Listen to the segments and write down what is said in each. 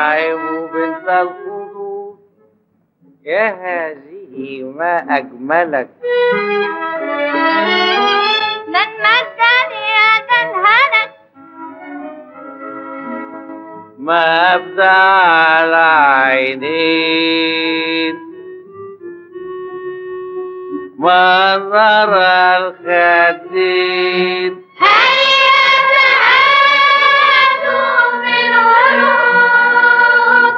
النعيم بنت الخدود يا هذه ما أجملك لما الدنيا تنهنك ما أبدع على عينين منظر الخدين هيا تعالوا بالورود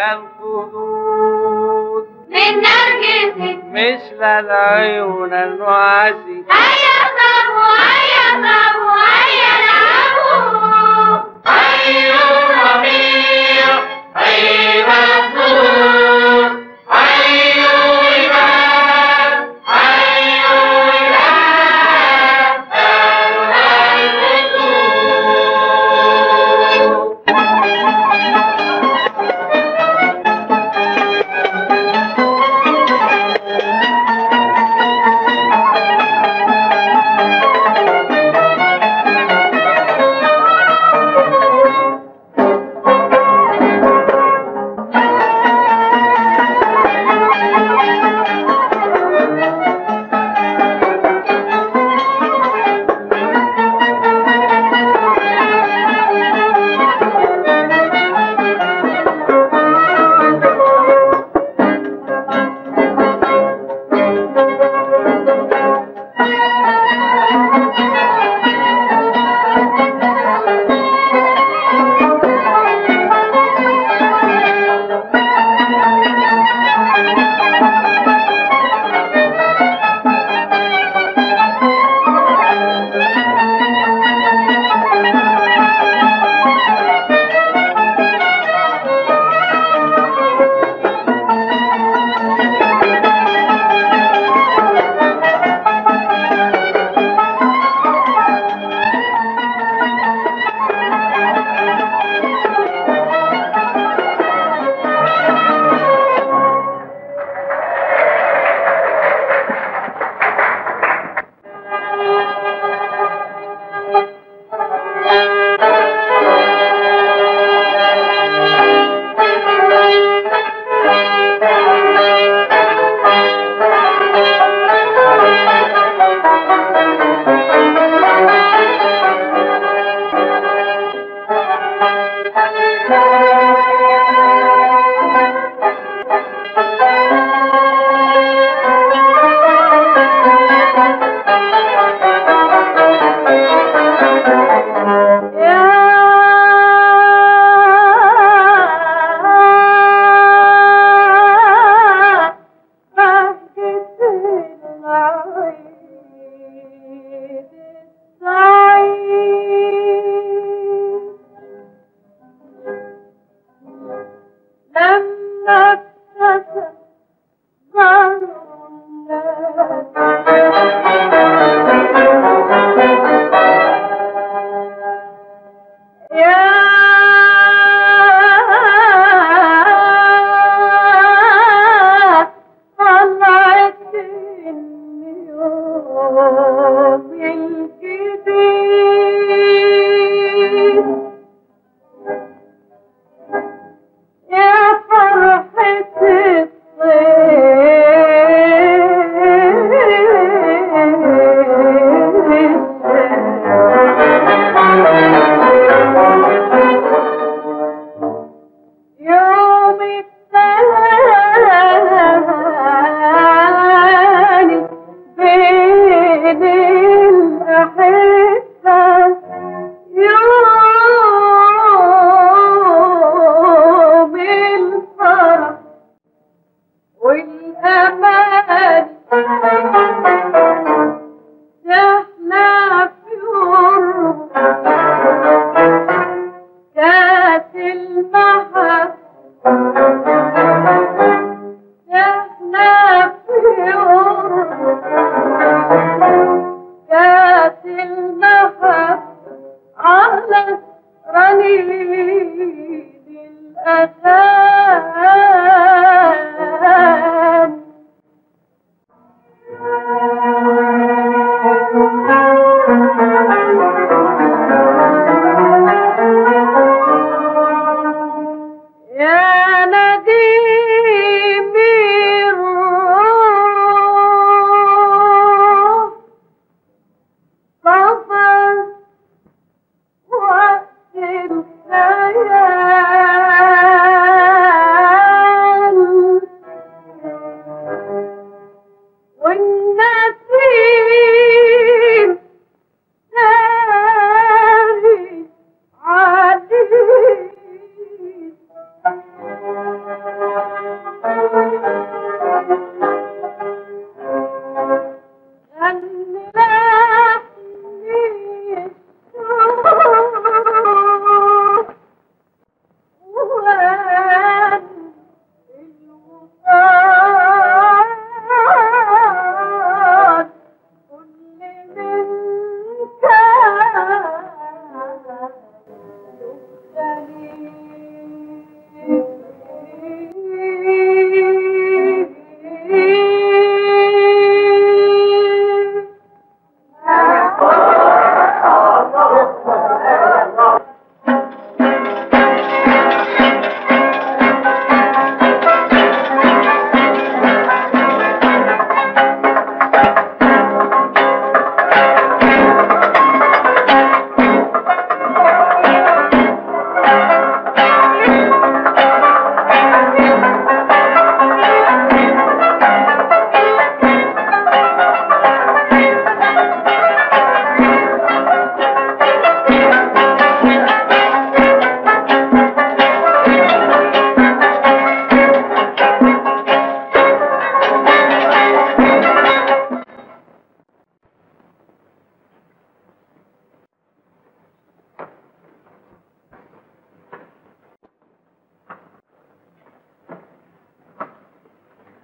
كالخدود من نرجس مثل العيون النعاسي هيا اضربوا هيا اضربوا هيا العبوا أيها الربيع أيها الزهور أيها الولاد أيها الولاد دولة الفتور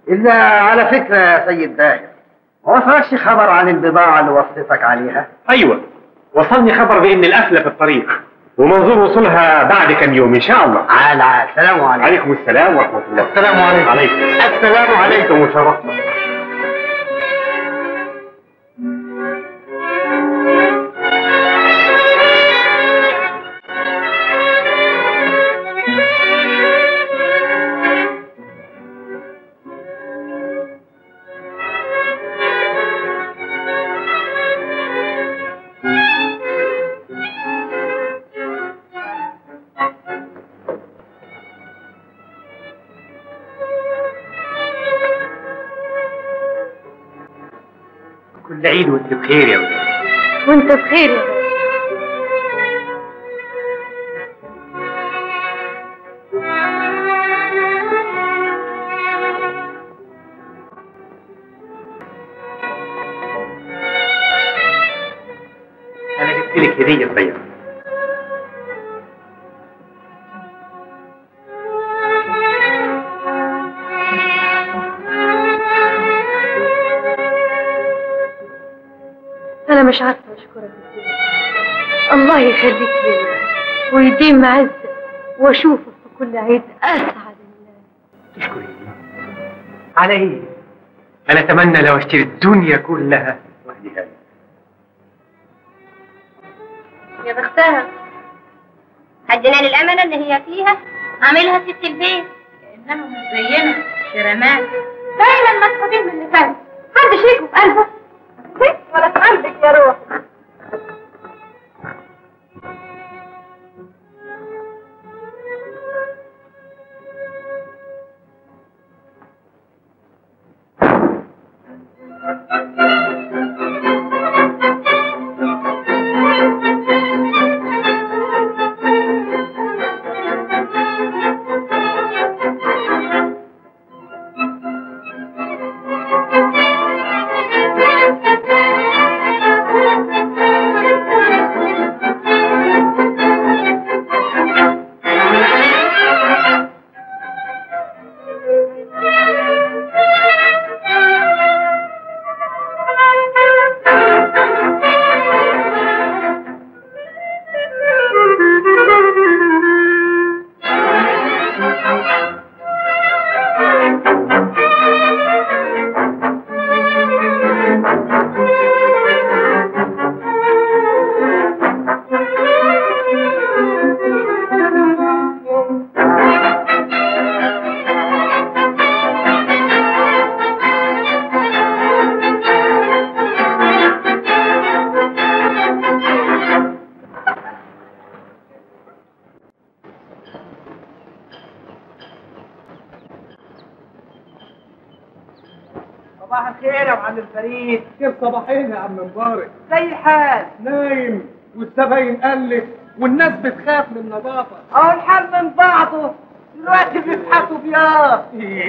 إلا على فكرة يا سيد باهر ما وصلكش خبر عن البضاعة اللي وصيتك عليها؟ ايوه وصلني خبر بان القفله في الطريق ومنظور وصولها بعد كم يوم ان شاء الله عال عال السلام عليكم عليكم السلام ورحمه الله السلام عليكم. عليكم السلام عليكم. عليكم وشرفنا كل عيد وانت بخير يا ولد وانت بخير يا باشا انا جبت لك هديه صغيره انا مش عارفه اشكرك ازاي الله يخليك ليا ويديم معزك واشوفك في كل عيد اسعد الناس تشكريني على ايه انا اتمنى لو اشتري الدنيا كلها واهديها لك يا بختها هدينا للأمانة اللي هي فيها عاملها ست البيت كأنهم مش زينا شرمات دايما مسحوبين من اللسان حد شيكوا في قلبه ولا في قلبك يا روح صباح الخير يا معلم فريد كيف صباحين يا عم مبارك زي الحال نايم والزباين قلت والناس بتخاف من النظافة اهو الحال من بعضه دلوقتي بيبحثوا فيها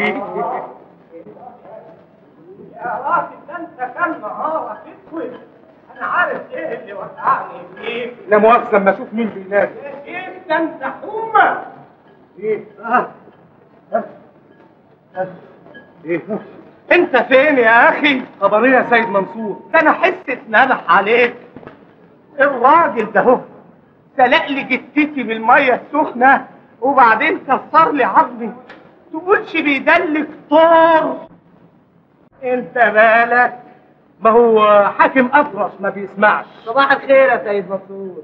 يا راسي ده انت كان نهارك اسود انا عارف ايه اللي وقعني فيك لا مؤاخذة لما اشوف مين بينادي ايه ده انت حومه ايه ايه انت فين يا اخي خبر ايه يا سيد منصور ده انا حس اتنبح عليك الراجل ده هو سلق لي جتتي بالميه السخنه وبعدين كسر لي عظمي تقولش بيدلك طار انت مالك ما هو حاكم اطرش ما بيسمعش صباح الخير يا سيد منصور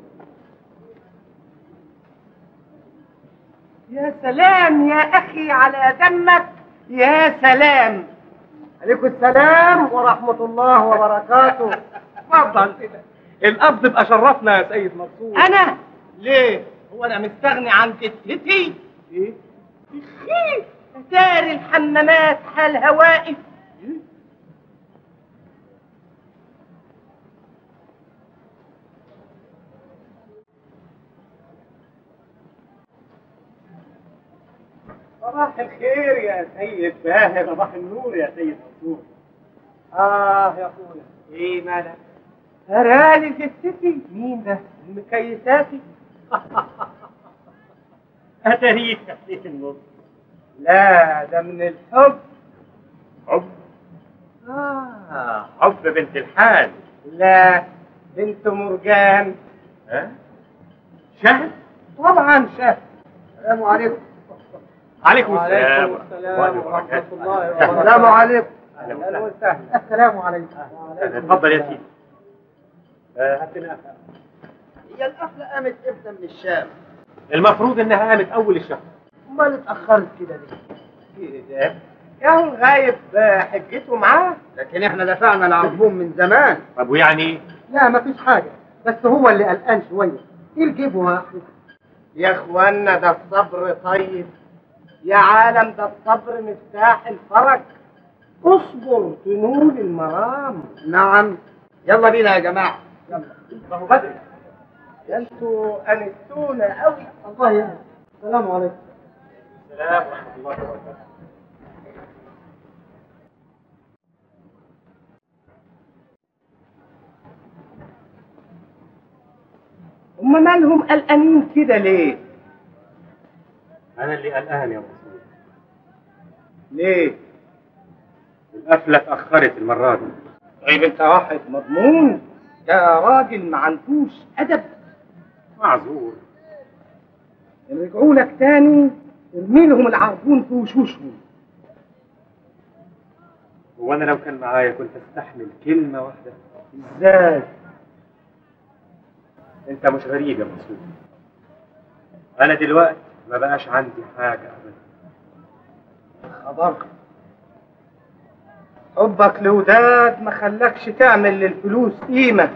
يا سلام يا اخي على دمك يا سلام عليكم السلام ورحمة الله وبركاته اتفضل القصد بقى شرفنا يا سيد منصور انا ليه هو انا مستغني عن جدتي ايه اخي اتاري الحمامات حالها واقف صباح الخير يا سيد باهر صباح النور يا سيد منصور اه يا اخويا ايه مالك ترالي جثتي مين ده المكيساتي اتاريك خليت النص لا ده من الحب حب آه حب بنت الحال لا بنت مرجان ها شهد طبعا شهد السلام عليكم عليكم السلام وعليكم السلام ورحمة الله وبركاته السلام عليكم أهلا وسهلا السلام عليكم اتفضل يا سيدي هي القفلة قامت امتى من الشام؟ المفروض انها قامت اول الشهر امال اتأخرت كده ليه؟ ياهو غايب آه، حجته معاه لكن احنا دفعنا العربون من زمان طب ويعني ايه؟ لا مفيش حاجة بس هو اللي قلقان شوية يرجبه واحد يا اخوانا ده الصبر طيب يا عالم ده الصبر مفتاح الفرج اصبر تنول المرام نعم يلا بينا يا جماعة يلا ما هو بدري يا انتوا انستونا قوي الله يهديك السلام عليكم السلام ورحمه الله وبركاته هم مالهم قلقانين كده ليه؟ انا اللي قلقان يا رسول ليه؟ القفله اتاخرت المره دي طيب انت واحد مضمون يا راجل ما عندوش ادب معذور رجعوا لك تاني ارمي لهم العربون في وشوشهم هو انا لو كان معايا كنت استحمل كلمه واحده ازاي؟ انت مش غريب يا مسعود انا دلوقتي ما بقاش عندي حاجه ابدا خبر حبك لوداد ما خلاكش تعمل للفلوس قيمة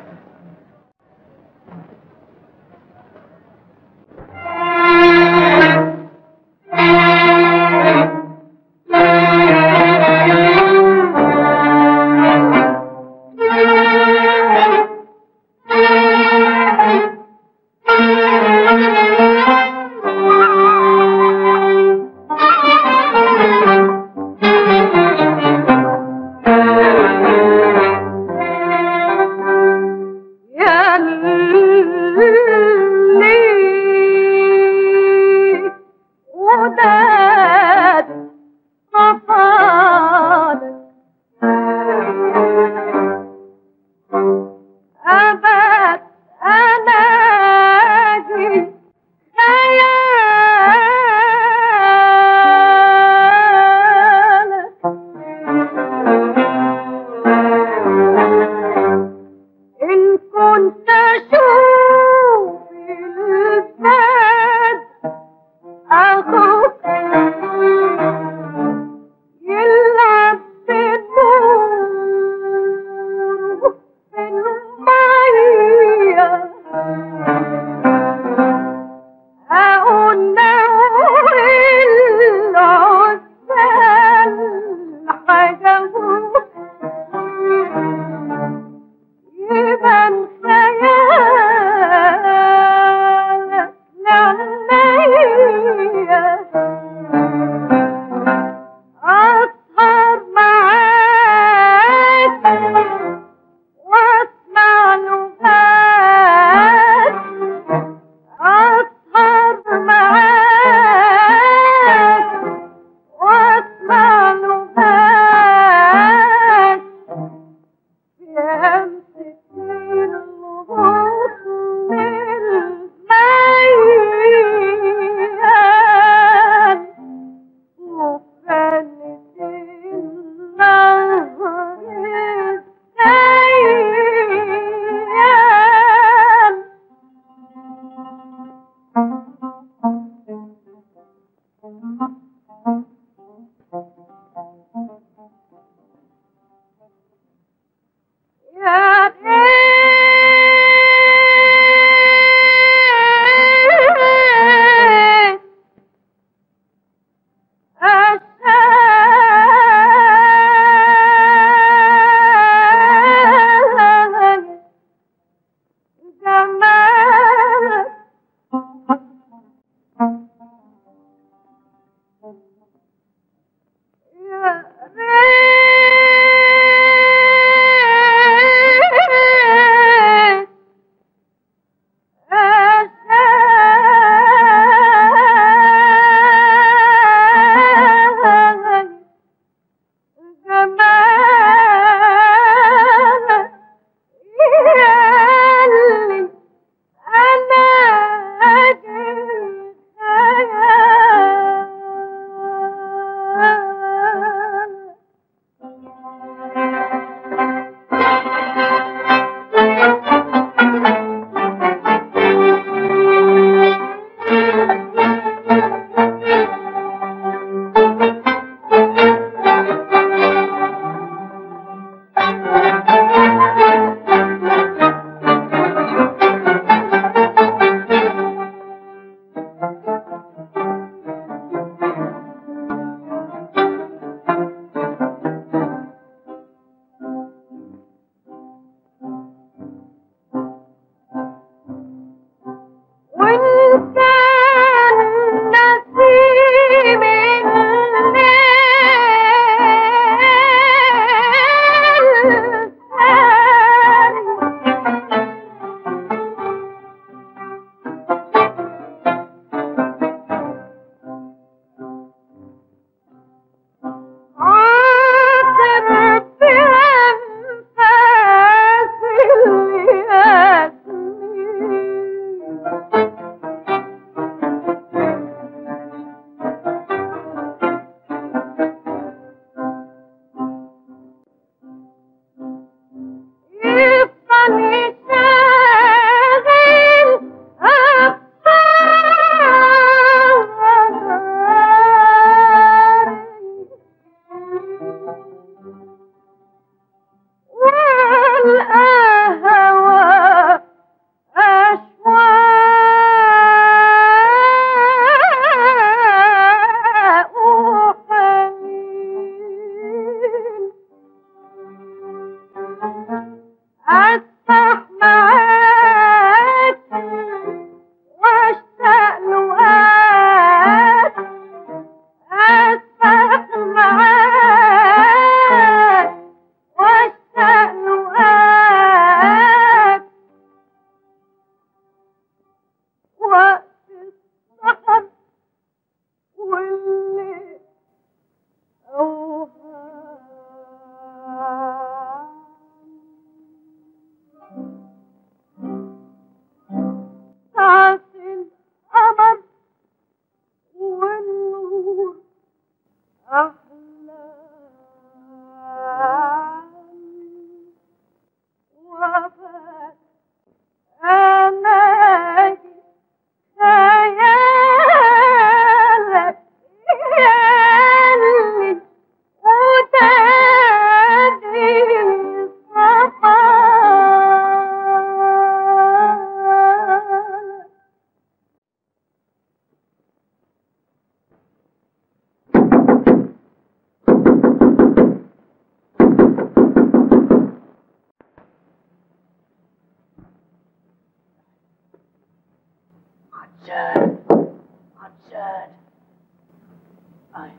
عطشان عطشان أي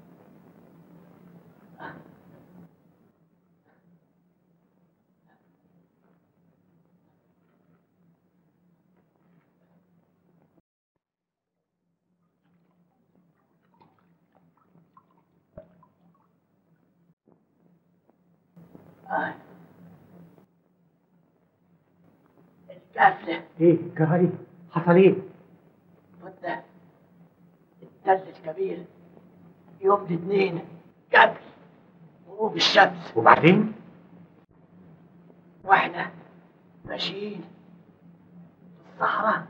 أي القافلة ايه جرى ايه حصل ايه قلنا التل الكبير يوم الاثنين قبل غروب الشمس وبعدين واحنا ماشيين في الصحراء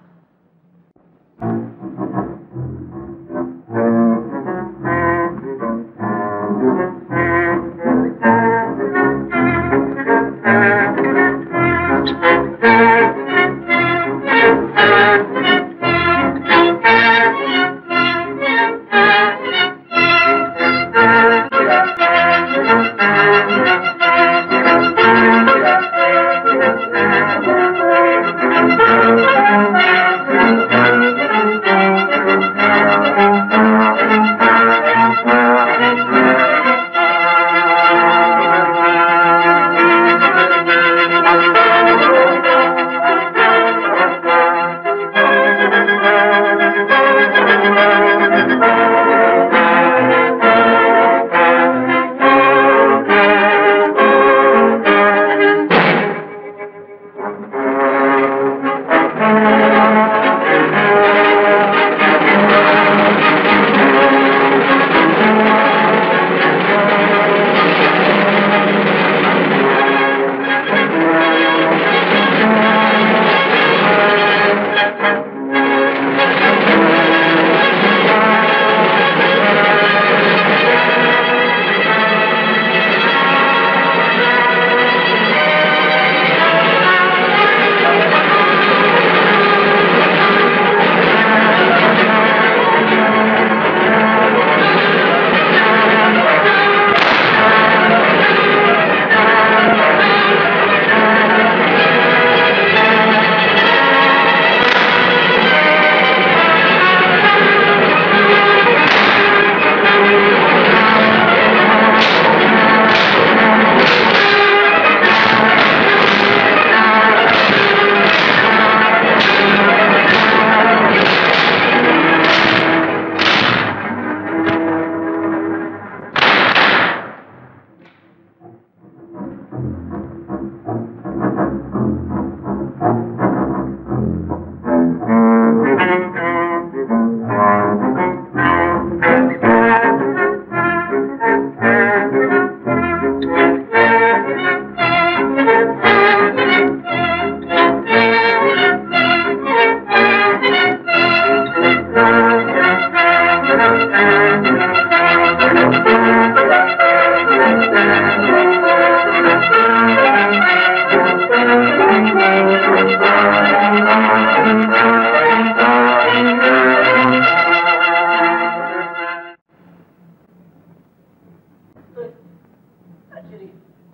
أجري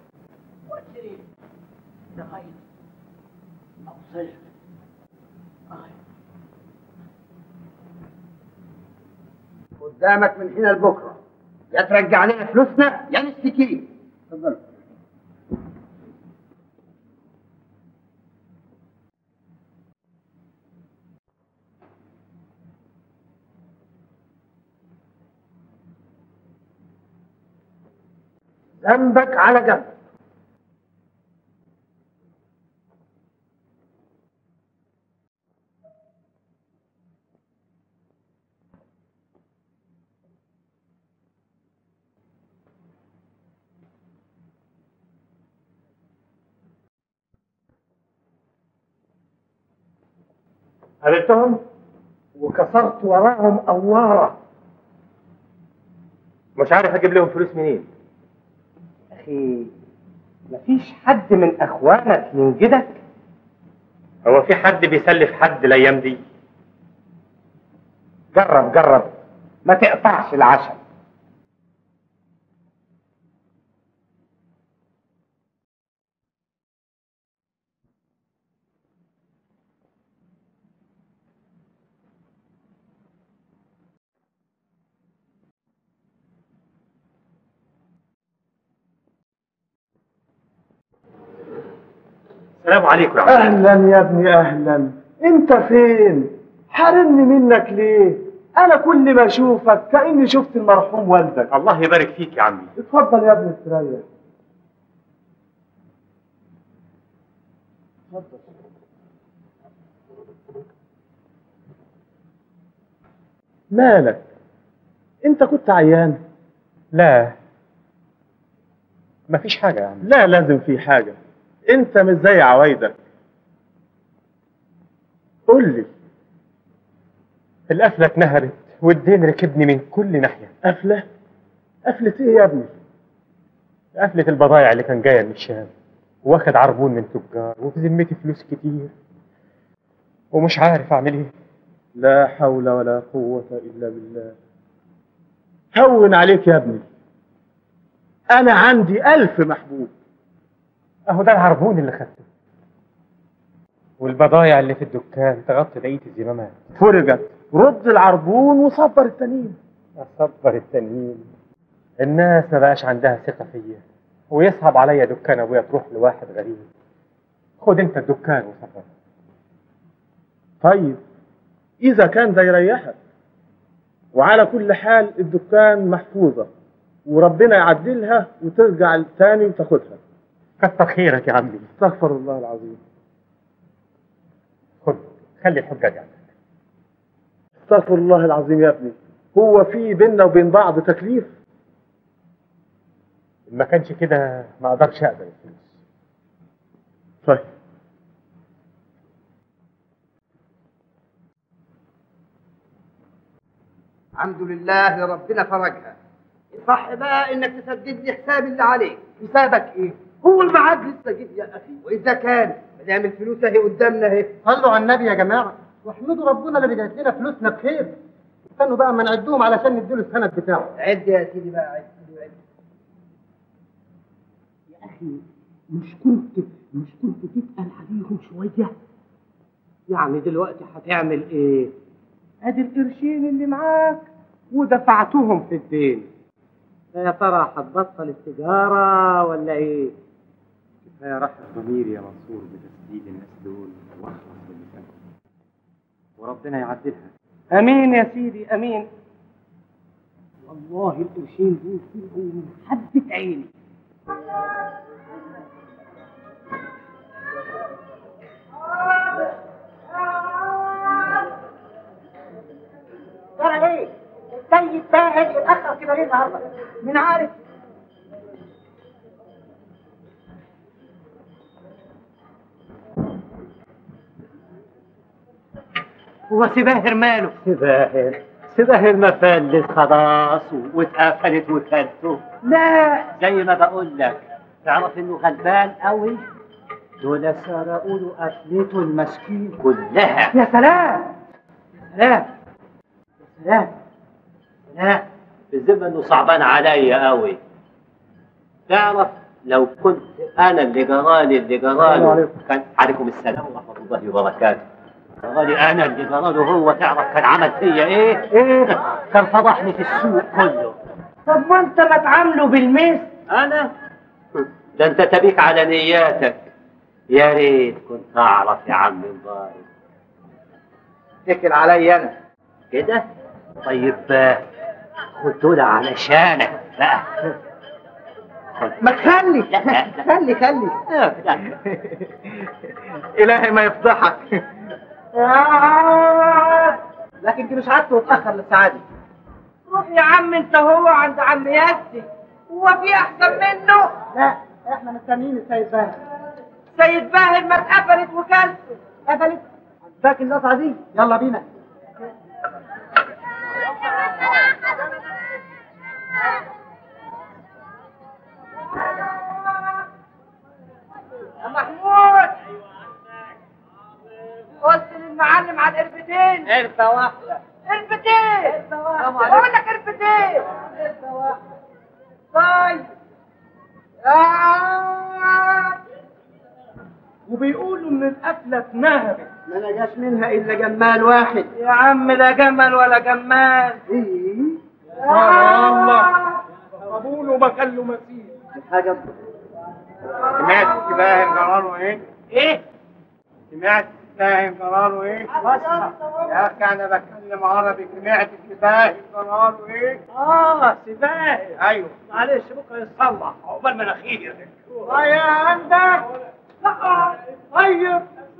وأجري لغاية أوصل آه. قدامك من هنا لبكره يا ترجع لنا فلوسنا يا نشتكيك اتفضل ذنبك على جنب قابلتهم وكسرت وراهم أوارة مش عارف اجيب لهم فلوس منين أخي مفيش حد من أخوانك ينجدك هو في حد بيسلف حد الايام دي جرب جرب ما تقطعش العشم السلام عليكم يا عم اهلا يا ابني اهلا انت فين حارمني منك ليه انا كل ما اشوفك كاني شفت المرحوم والدك الله يبارك فيك يا عمي اتفضل يا ابني استريح اتفضل مالك انت كنت عيان لا مفيش حاجة يا عم لا لازم في حاجة انت مش زي عوايدك قول لي القفلة اتنهرت والدين ركبني من كل ناحية قفلة قفلة ايه يا ابني قفلة البضايع اللي كان جاية من الشام واخد عربون من تجار وفي ذمتي فلوس كتير ومش عارف اعمل ايه لا حول ولا قوة إلا بالله هون عليك يا ابني أنا عندي ألف محبوب اهو ده العربون اللي خدته والبضايع اللي في الدكان تغطي بقية الزمامات فرجت رد العربون وصبر التانيين اصبر التانيين الناس ما بقاش عندها ثقة فيا ويصعب عليا دكان ابويا تروح لواحد غريب خد انت الدكان وسافر طيب إذا كان ده يريحك وعلى كل حال الدكان محفوظة وربنا يعدلها وترجع تاني وتاخدها كتر خيرك يا عمي استغفر الله العظيم خد خلي الحجة دي عندك استغفر الله العظيم يا ابني هو في بيننا وبين بعض تكليف إن ما كانش كده ما اقدرش اقبل الفلوس طيب الحمد لله ربنا فرجها الصح بقى انك تسدد لي حسابي اللي عليك حسابك ايه هو الميعاد لسه جه يا اخي واذا كان ما دام الفلوس اهي قدامنا اهي صلوا على النبي يا جماعة واحمدوا ربنا اللي رجعت لنا فلوسنا بخير استنوا بقى ما نعدهم علشان نديله السند بتاعه عد يا سيدي بقى عد عد يا أخي مش كنت مش كنت تسأل عليهم شوية يعني دلوقتي هتعمل إيه؟ ادي القرشين اللي معاك ودفعتهم في الدين يا ترى هتبطل التجارة ولا إيه؟ كفاية راحة ضميري يا منصور بتسديد الناس دول واخلص من لسانهم وربنا يعدلها امين يا سيدي امين والله القرشين دول طلعوا من حبة عيني ترى ايه السيد باهر اتاخر كده ليه النهارده مين عارف هو سباهر ماله؟ سباهر سباهر ما فلس خلاص واتقفلت وكالته لا زي ما بقول لك تعرف انه غلبان قوي دول سرقوا له قفلته المسكين كلها يا سلام يا سلام يا سلام لا بالذمة انه صعبان عليا قوي تعرف لو كنت انا اللي جرالي اللي جراله كان عليكم السلام ورحمه الله وبركاته جرالي انا اللي جراله هو تعرف كان عمل فيا ايه؟ ايه؟ كان فضحني في السوق كله طب ما انت ما تعامله بالمثل انا ده انت تبيك على نياتك يا ريت كنت اعرف يا عم مبارك اتكل عليا انا كده طيب آه، خد دول علشانك بقى خد. ما تخلي لا لا لا خلي خلي لا لا. الهي ما يفضحك لكن دي مش عادته وتاخر للسعاده روح يا عم انت هو عند عم ياسي هو في احسن منه لا احنا مستنيين السيد باهر سيد باهر ما اتقفلت وكالته قفلت فاكر القطعه دي يلا بينا يا محمود قلت للمعلم على القربتين قرفة واحدة قربتين بقول لك قربتين طيب آه. وبيقولوا ان القفله اتنهبت ما نجاش منها الا جمال واحد يا عم لا جمل ولا جمال ايه سبحان الله صابون وما كان له مثيل حاجه سمعت السباهر قراره ايه؟ ايه؟ سمعت السباهر قراره ايه؟ يا اخي انا بتكلم عربي سمعت السباهر قراره ايه؟ اه سباهر ايوه معلش بكره يتصلح عقبال مناخيرك يا عندك لا طيب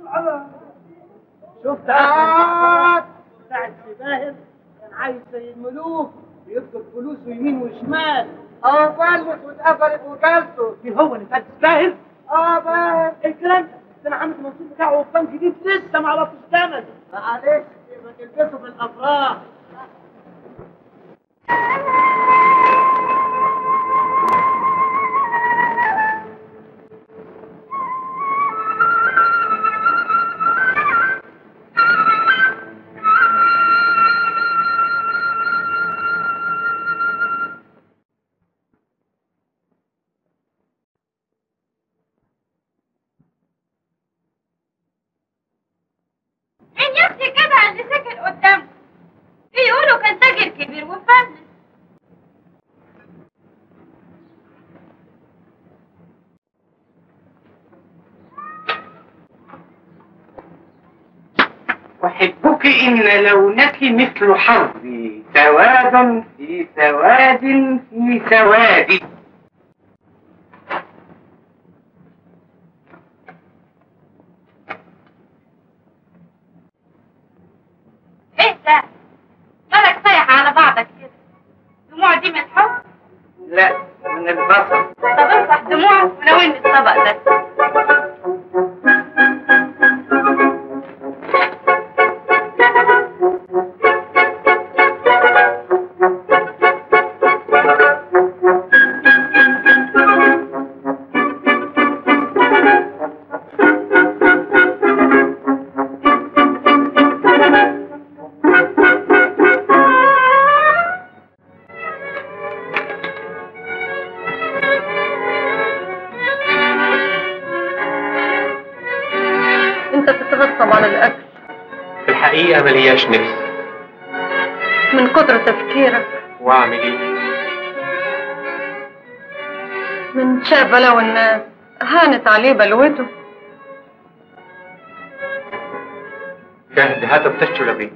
شفت بتاع السباهر كان عايز زي الملوك بيفضل فلوسه يمين وشمال اه فلت واتقفلت وكلته دي هو اللي فات السباهر اه باهر الكلام ده ده انا عامل المنصوب بتاعه في بنك جديد لسه ما عرفتش ثمن معلش يبقى تلبسه في الافراح ان يا اختي كده اللي سكن قدامه بيقولوا كان تاجر كبير وفلس أحبك إن لونك مثل حربي سواد في سواد في سواد ايه ده مالك سايح على بعضك كده دموع دي من الحب لا من البصر طب امسح دموعك وناولني الطبق ده انت تتغصب على الاكل في الحقيقة ملياش نفس من كتر تفكيرك واعمل ايه من شاف لو الناس هانت عليه بلوته شاهد هذا بتشتغل بيه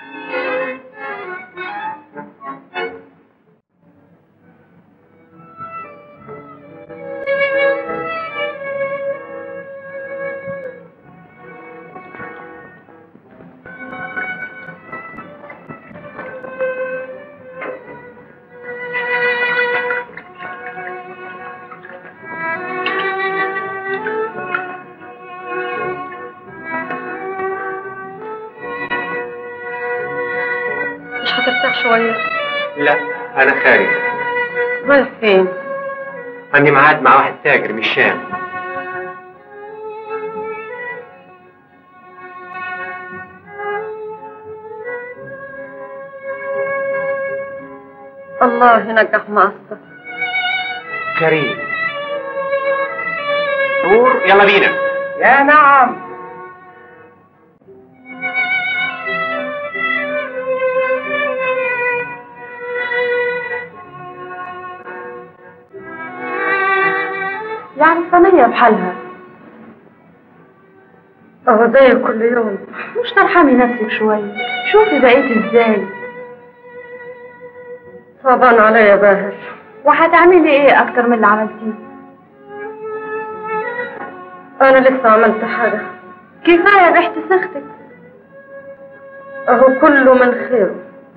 مش هترتاح شوية لا انا خارج رايح فين عندي ميعاد مع واحد تاجر من الشام الله ينجح مقصدك كريم نور يلا بينا يا نعم يعني صينية بحالها اه زي كل يوم مش ترحمي نفسك شوية شوفي بقيت ازاي صعبان عليا باهر وهتعملي ايه اكتر من اللي عملتيه انا لسه عملت حاجة كفاية ريحة سختك اهو كله من خيره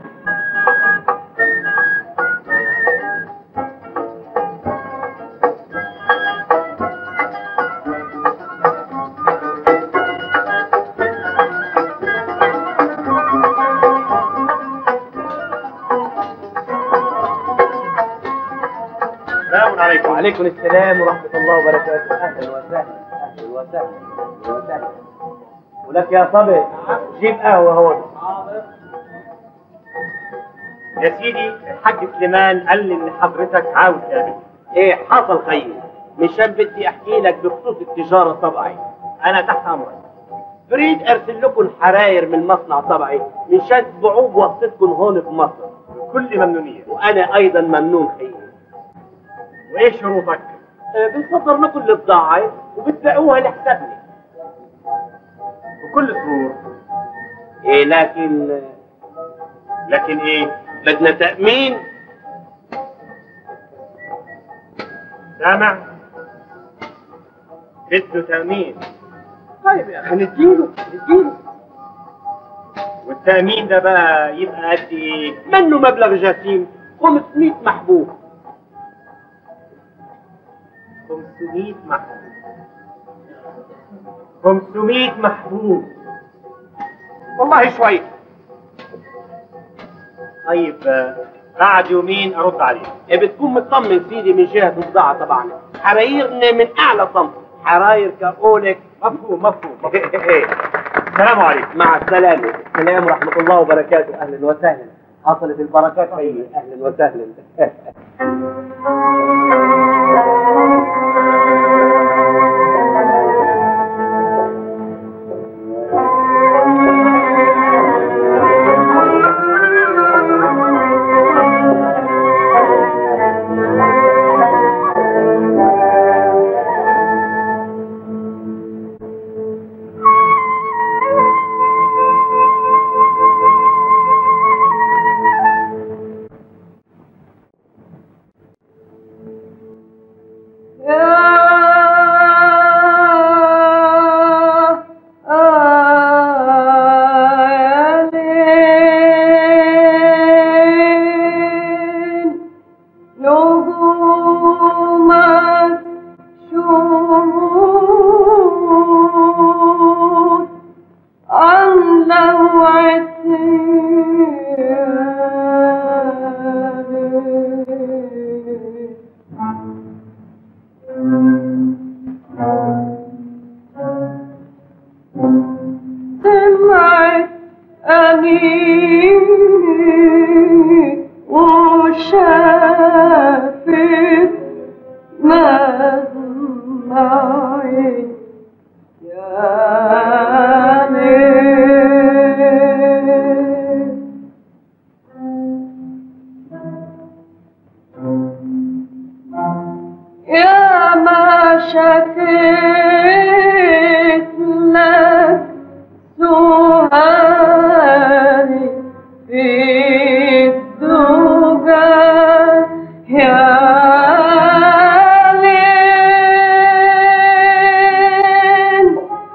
السلام عليكم وعليكم السلام ورحمة الله وبركاته أهلا وسهلا أهلا وسهلا أهلا وسهلا ولك يا صبي جيب قهوة هون يا سيدي الحاج سليمان قال لي إن حضرتك عاوز تقابل إيه حصل خير مشان بدي أحكي لك بخصوص التجارة طبعي أنا تحت أمرك بريد أرسل لكم الحراير من مصنع طبعي مشان تبيعوه بواسطتكم هون في مصر بكل ممنونية وأنا أيضا ممنون خير وايه شروطك؟ آه، بنصدر لكم البضاعة وبتلاقوها لحسابنا بكل سرور إيه لكن لكن ايه بدنا تأمين سامع بده تأمين طيب يا أخي نديله نديله والتأمين ده بقى يبقى قد ايه منه مبلغ جسيم 500 محبوب 500 محبوب 500 محبوب والله شوي طيب آه، بعد يومين ارد عليك إيه بتكون مطمن سيدي من جهة البضاعة طبعا حرايرنا من أعلى صنف حراير كقولك مفهوم مفهوم السلام عليكم مع السلامة السلام ورحمة الله وبركاته أهلا وسهلا حصلت البركات خيري أهلا وسهلا سمعت أنيني وشافت مدمعي يا ليل يا ما شكيت لك سهري في الدجى يا ليل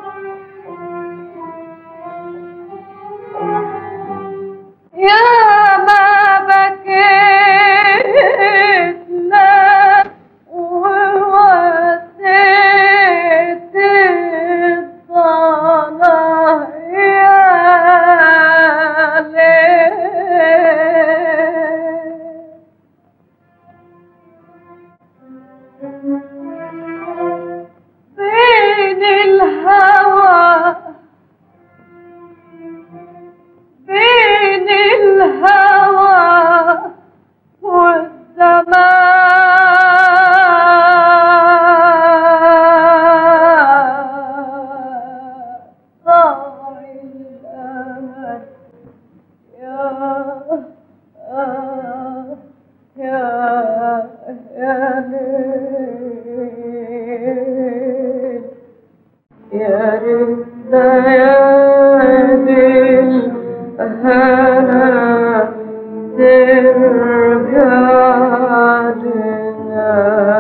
يا ما بكيت لك ووسيت الضنا يا ليل بين الهوى بين الهوى والزمان ضاع الأمل يا يا يا ليل يا ريت ليالي الهنا ترجع لنا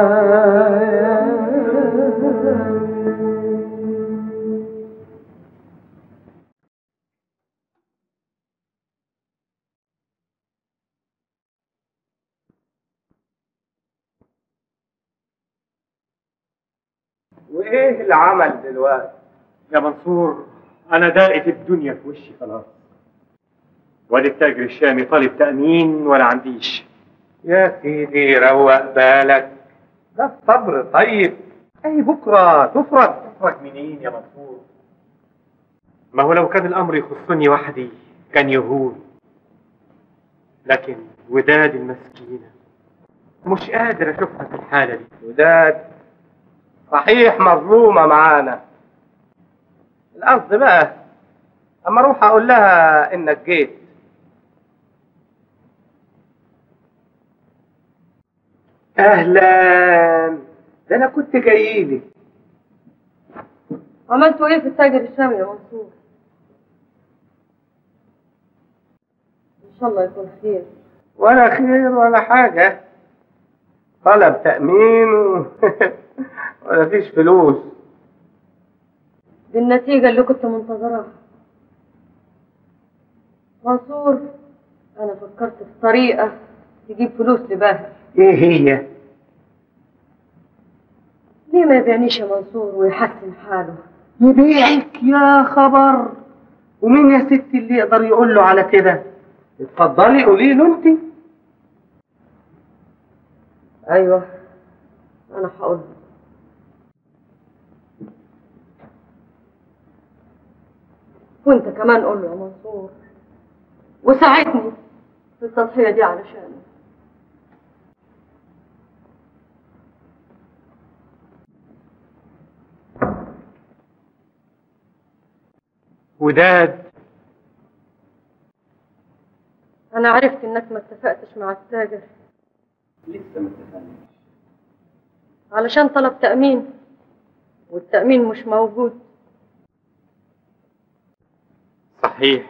وإيه العمل دلوقتي؟ يا منصور انا داقت الدنيا في وشي خلاص وادي التاجر الشامي طالب تأمين ولا عنديش يا سيدي روق بالك ده الصبر طيب أي بكرة تفرج تفرج منين يا منصور ما هو لو كان الامر يخصني وحدي كان يهون لكن وداد المسكينة مش قادر اشوفها في الحالة دي وداد صحيح مظلومة معانا القصد بقى أما أروح أقول لها إنك جيت اهلا ده انا كنت جاي لك عملتوا ايه في التاجر الشامي يا منصور ان شاء الله يكون خير ولا خير ولا حاجة طلب تأمين و... ولا فيش فلوس دي النتيجة اللي كنت منتظراها منصور انا فكرت في طريقة تجيب فلوس لباهر ايه هي ليه ما يبيعنيش يا منصور ويحسن حاله يبيعك يا خبر ومين يا ستي اللي يقدر يقول له على كده اتفضلي قولي له انت ايوه انا هقول له. وانت كمان قول له يا منصور وساعدني في التضحية دي علشانه وداد انا عرفت انك ما اتفقتش مع التاجر لسه ما اتفقناش علشان طلب تأمين والتأمين مش موجود صحيح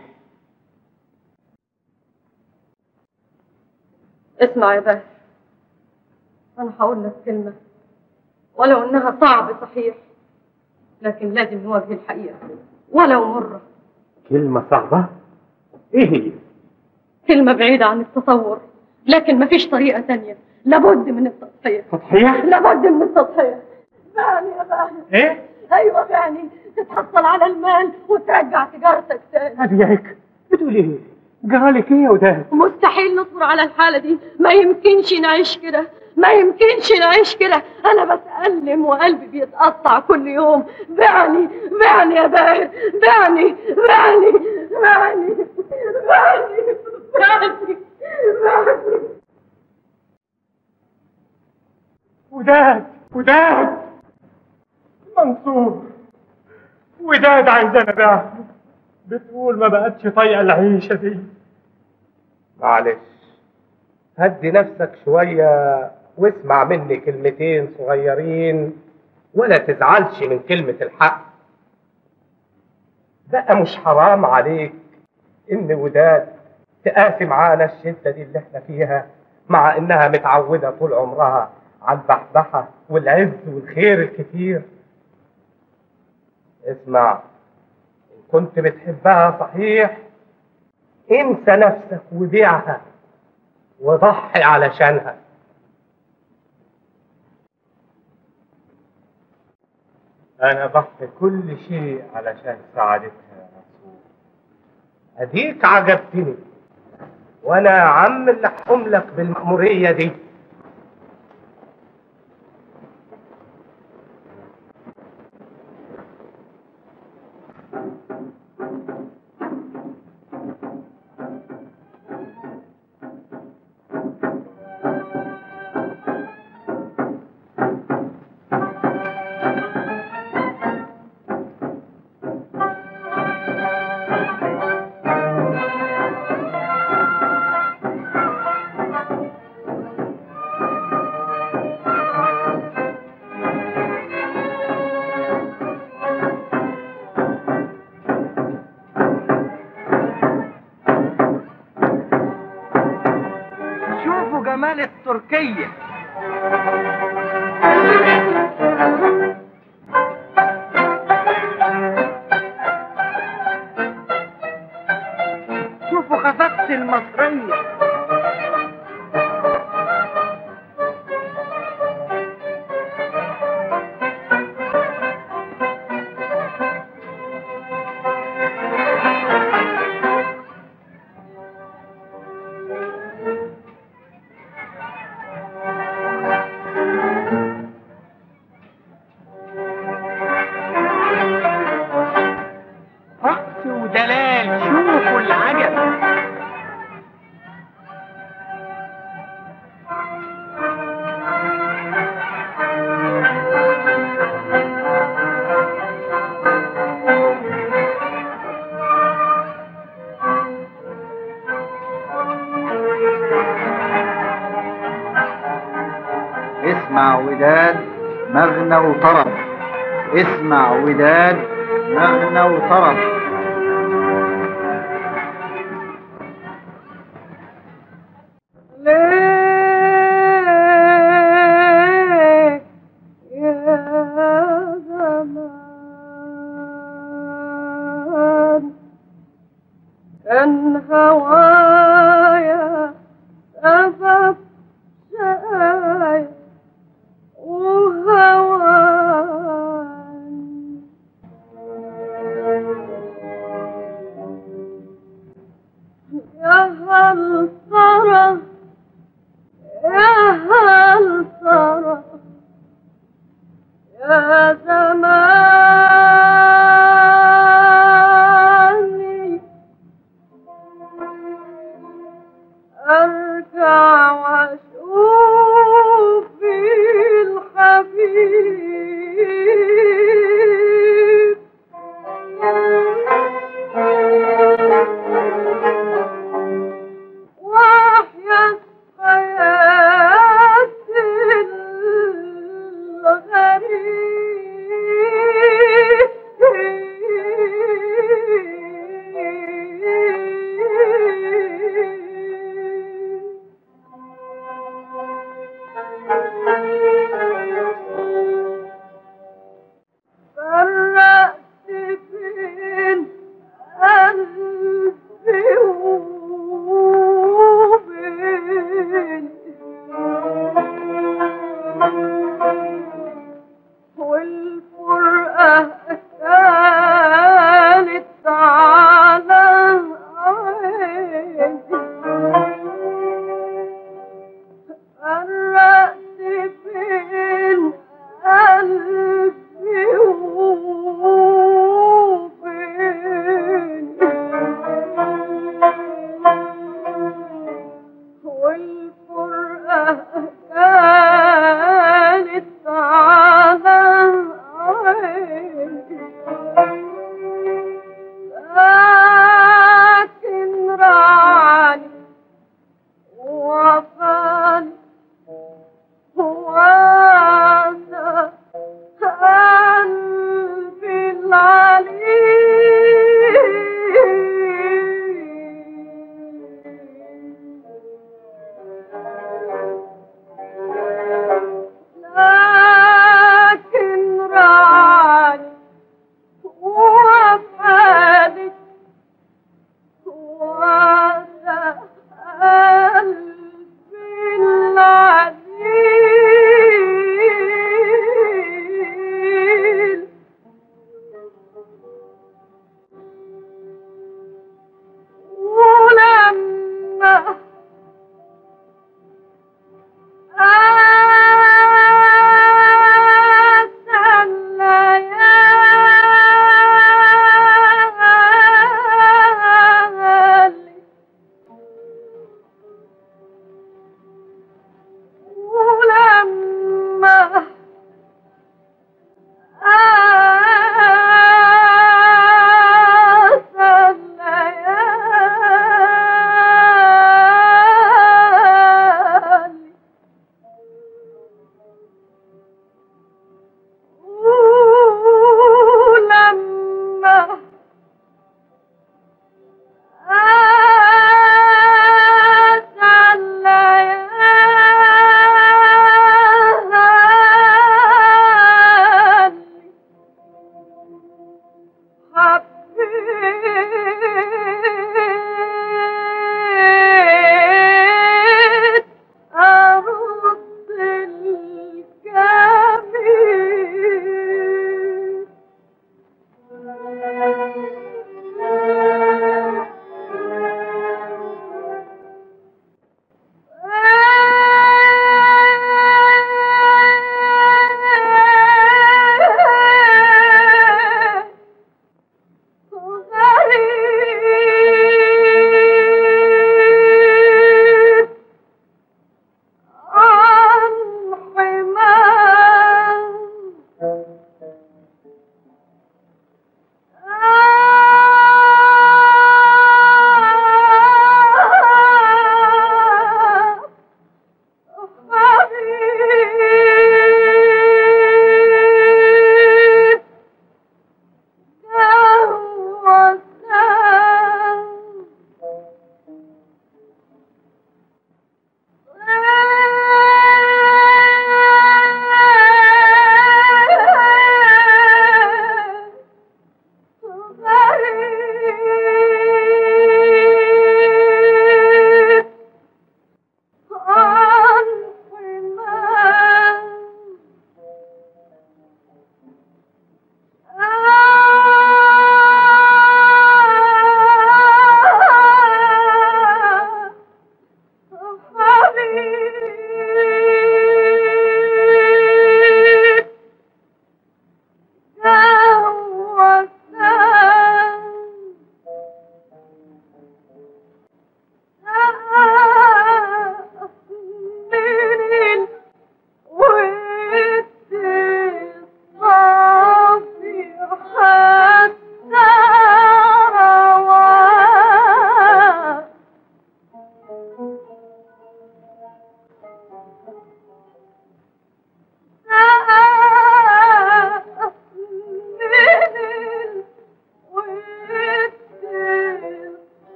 اسمع يا باهر انا هقول لك كلمة ولو انها صعب صحيح لكن لازم نواجه الحقيقة ولو مرة كلمة صعبة ايه هي كلمة بعيدة عن التصور لكن مفيش طريقة تانية لابد من التضحية تضحية لابد من التضحية بعني يا باهر ايه ايوه بعني تتحصل على المال وترجع تجارتك تاني ابيعك بتقول ايه جرالك ايه يا وداد مستحيل نصبر على الحالة دي ما يمكنش نعيش كده ما يمكنش نعيش كده انا بتألم وقلبي بيتقطع كل يوم بعني بعني يا باهر بعني بعني بعني بعني بعني بعني وداد وداد منصور وداد عايزانا بقى بتقول ما بقتش طايقه العيشه دي معلش هدي نفسك شوية واسمع مني كلمتين صغيرين ولا تزعلش من كلمة الحق بقى مش حرام عليك ان وداد تقاسي معانا الشدة دي اللي احنا فيها مع انها متعودة طول عمرها على البحبحة والعز والخير الكتير اسمع إن كنت بتحبها صحيح انسى نفسك وبيعها وضحي علشانها انا ضحي كل شيء علشان سعادتها يا منصور اديك عجبتني وانا يا عم اللي احكم لك بالمأمورية دي شوفوا جمال التركية شوفوا خفافة المصرية رقص ودلال شوفوا العجب اسمع وداد مغنى وطرب اسمع وداد مغنى وطرب ليه يا زمان كان هوايا سبب شقايا وهوان يا هل ترى يا هل ترى يا زماني أرجع وأشوف الحبيب وأحيا حياتي الغريب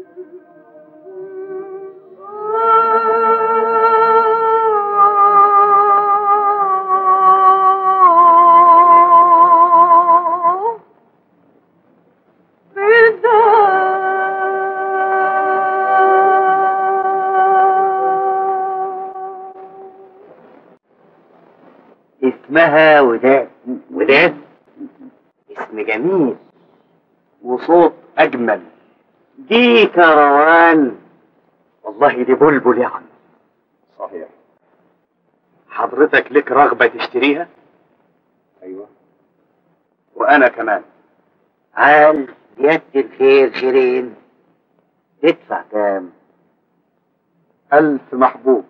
اسمها وداد وداد اسم جميل وصوت اجمل دي كروان والله دي بلبل يعني صحيح حضرتك لك رغبة تشتريها ايوه وانا كمان عال يد الخير خيرين تدفع كام ألف محبوب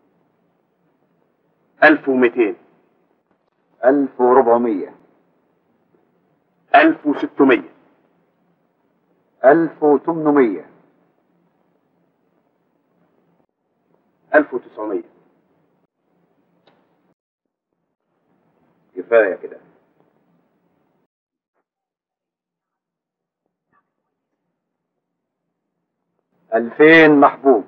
ألف ومئتين ألف وربعمية ألف وستمية ألف وتمنمية ألف وتسعمية كفاية كده ألفين محبوب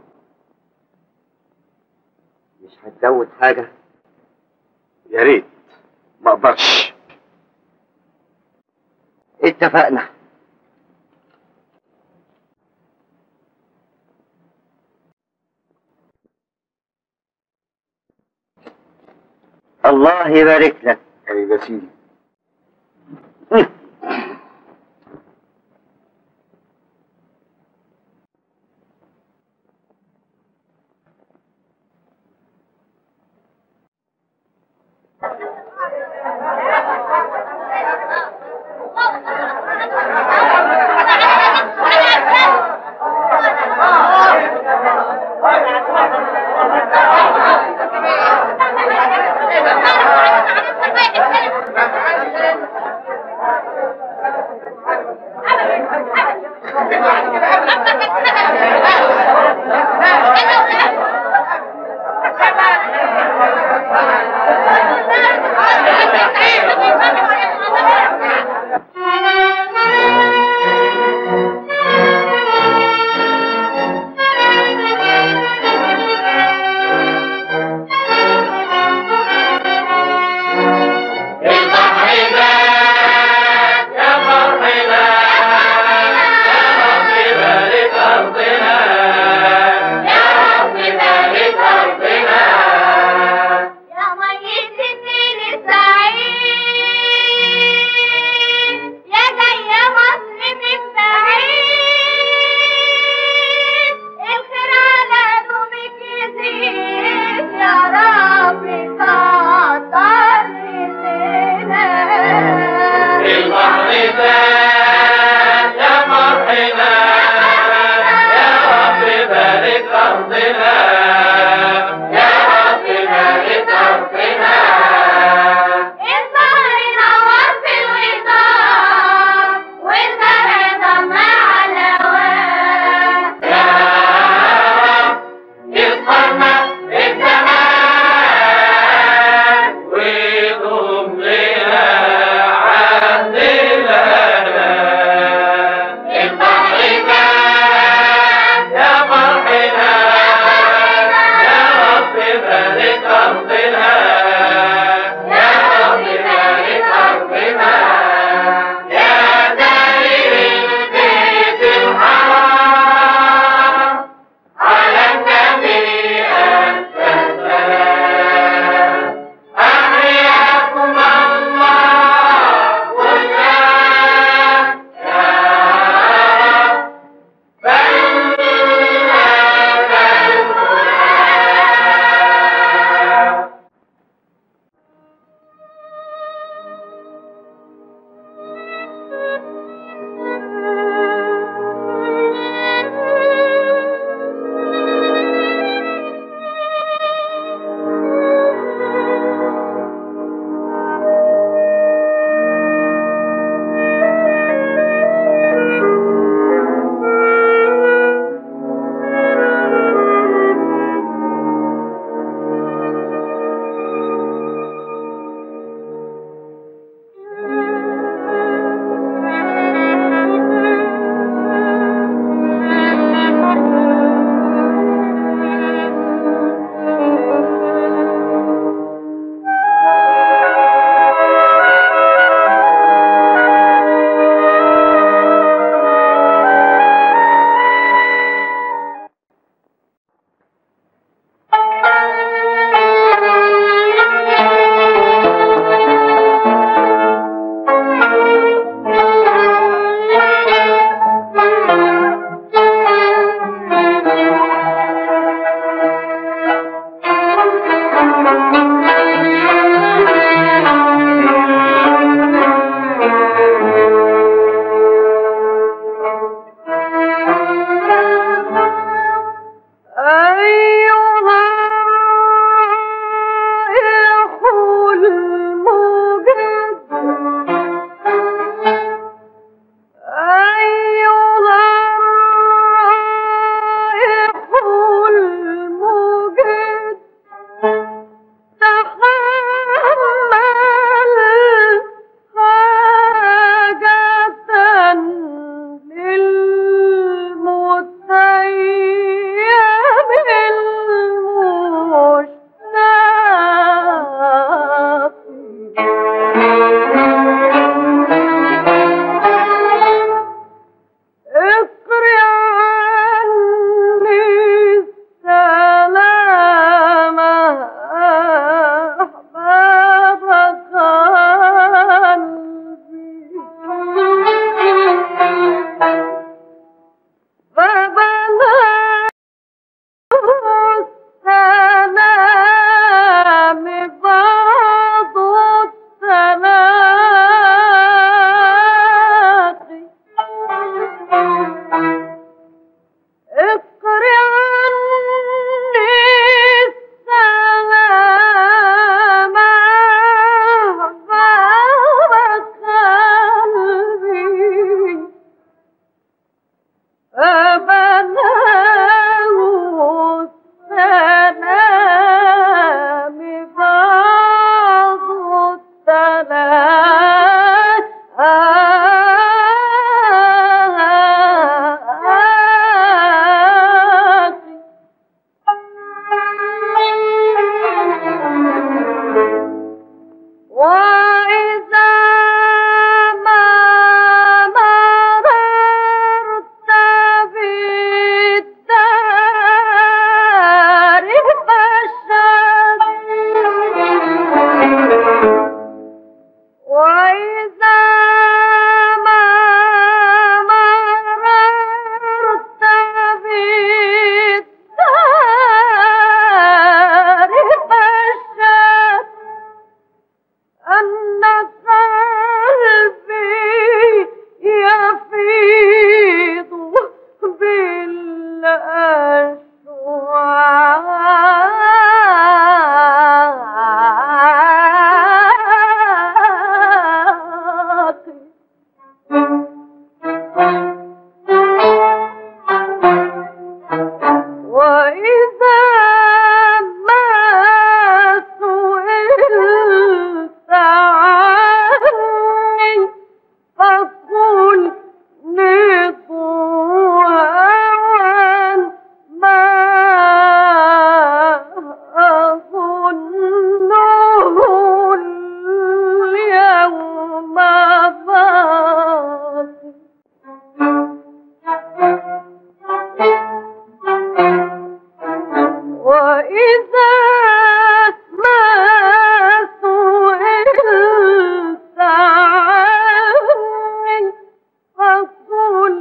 مش هتزود حاجة يا ريت ما اقدرش اتفقنا الله يبارك لك أيوة يا سيدي يا ميت النيل السعيد يا جاي مصر من بعيد الخير على دومك يزيد يا رب كتر لنا البحر زاد يا مرحنا يا رب بارك أرضنا يا رب بارك أرضنا البحر نور في الوداع والزرع ضمع على واد يا رب يصحنا الزمان ويضم لنا عهد لنا البحر زاد يا مرحنا يا رب بارك أرضنا يا رب بارك أرضنا يا زائر البيت الحرام على النبي أنت السلام أحياكم الله والناس يا رب أبناه السلام بعض الثلاث وإذا ما مررت بالدار فاشهد وإذا ما مررت بالدار فاشهد أن قلبي يفيض بالأشواق وإذا ما سئلت عني فقل لطوعا ما أظنه اليوم باقي وإذا ما سئلت عني فقل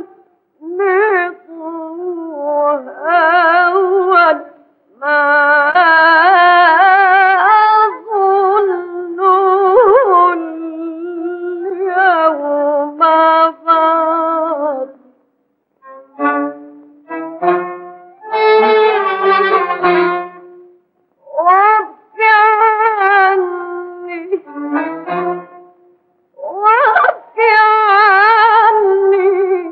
لطوعا ما أظنه اليوم باقي وابك عني وابك عني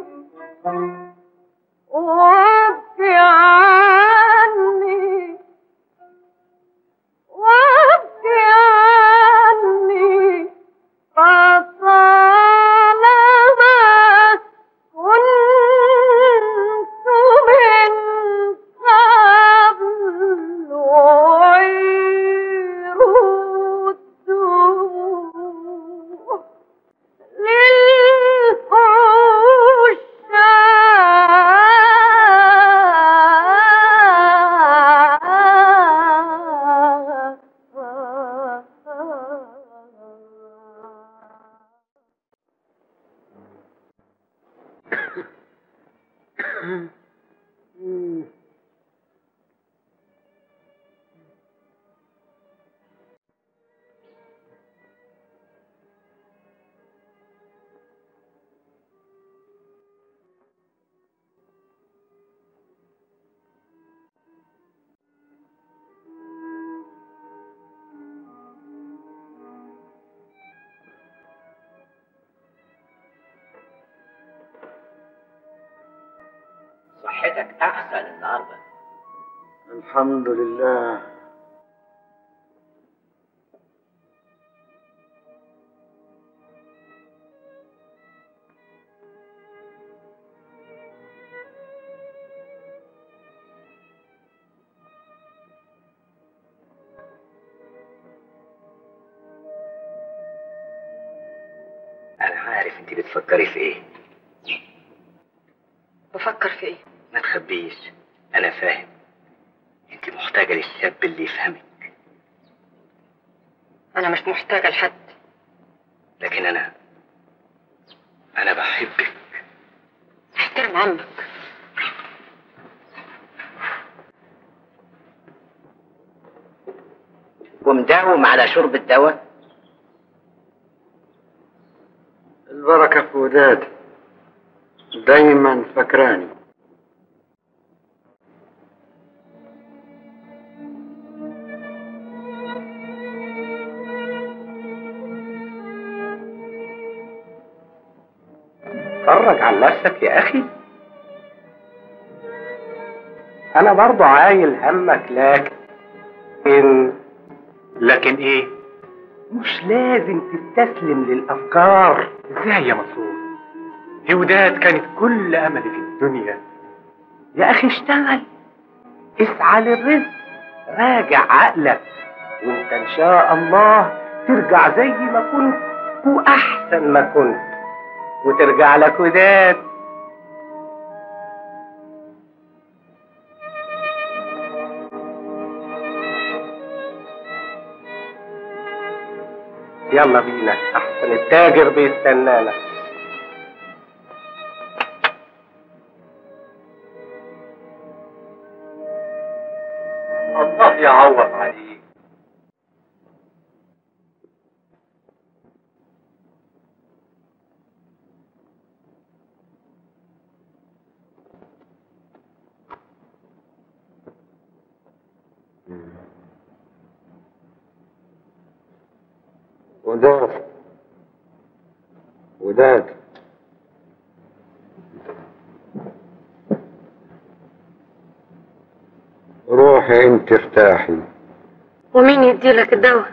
وابك عني وابك عني فطالما كنت من قبل أعير الدموع صحتك احسن النهارده الحمد لله انا عارف انت بتفكري في ايه بفكر في ايه؟ ما تخبيش انا فاهم انت محتاجه للشاب اللي يفهمك انا مش محتاجة لحد لكن انا انا بحبك احترم عمك ومداوم على شرب الدواء البركة في وداد دايما فكراني اتفرج على نفسك يا اخي انا برضو عايل همك لكن لكن ايه مش لازم تستسلم للافكار ازاي يا مسرور دي وداد كانت كل املي في الدنيا يا اخي اشتغل اسعى للرزق راجع عقلك وانت ان شاء الله ترجع زي ما كنت واحسن ما كنت وترجع لك وداد يلا بينا احسن التاجر بيستنانا الله يعوض عليك وداد وداد روحي انت ارتاحي ومين يديلك الدواء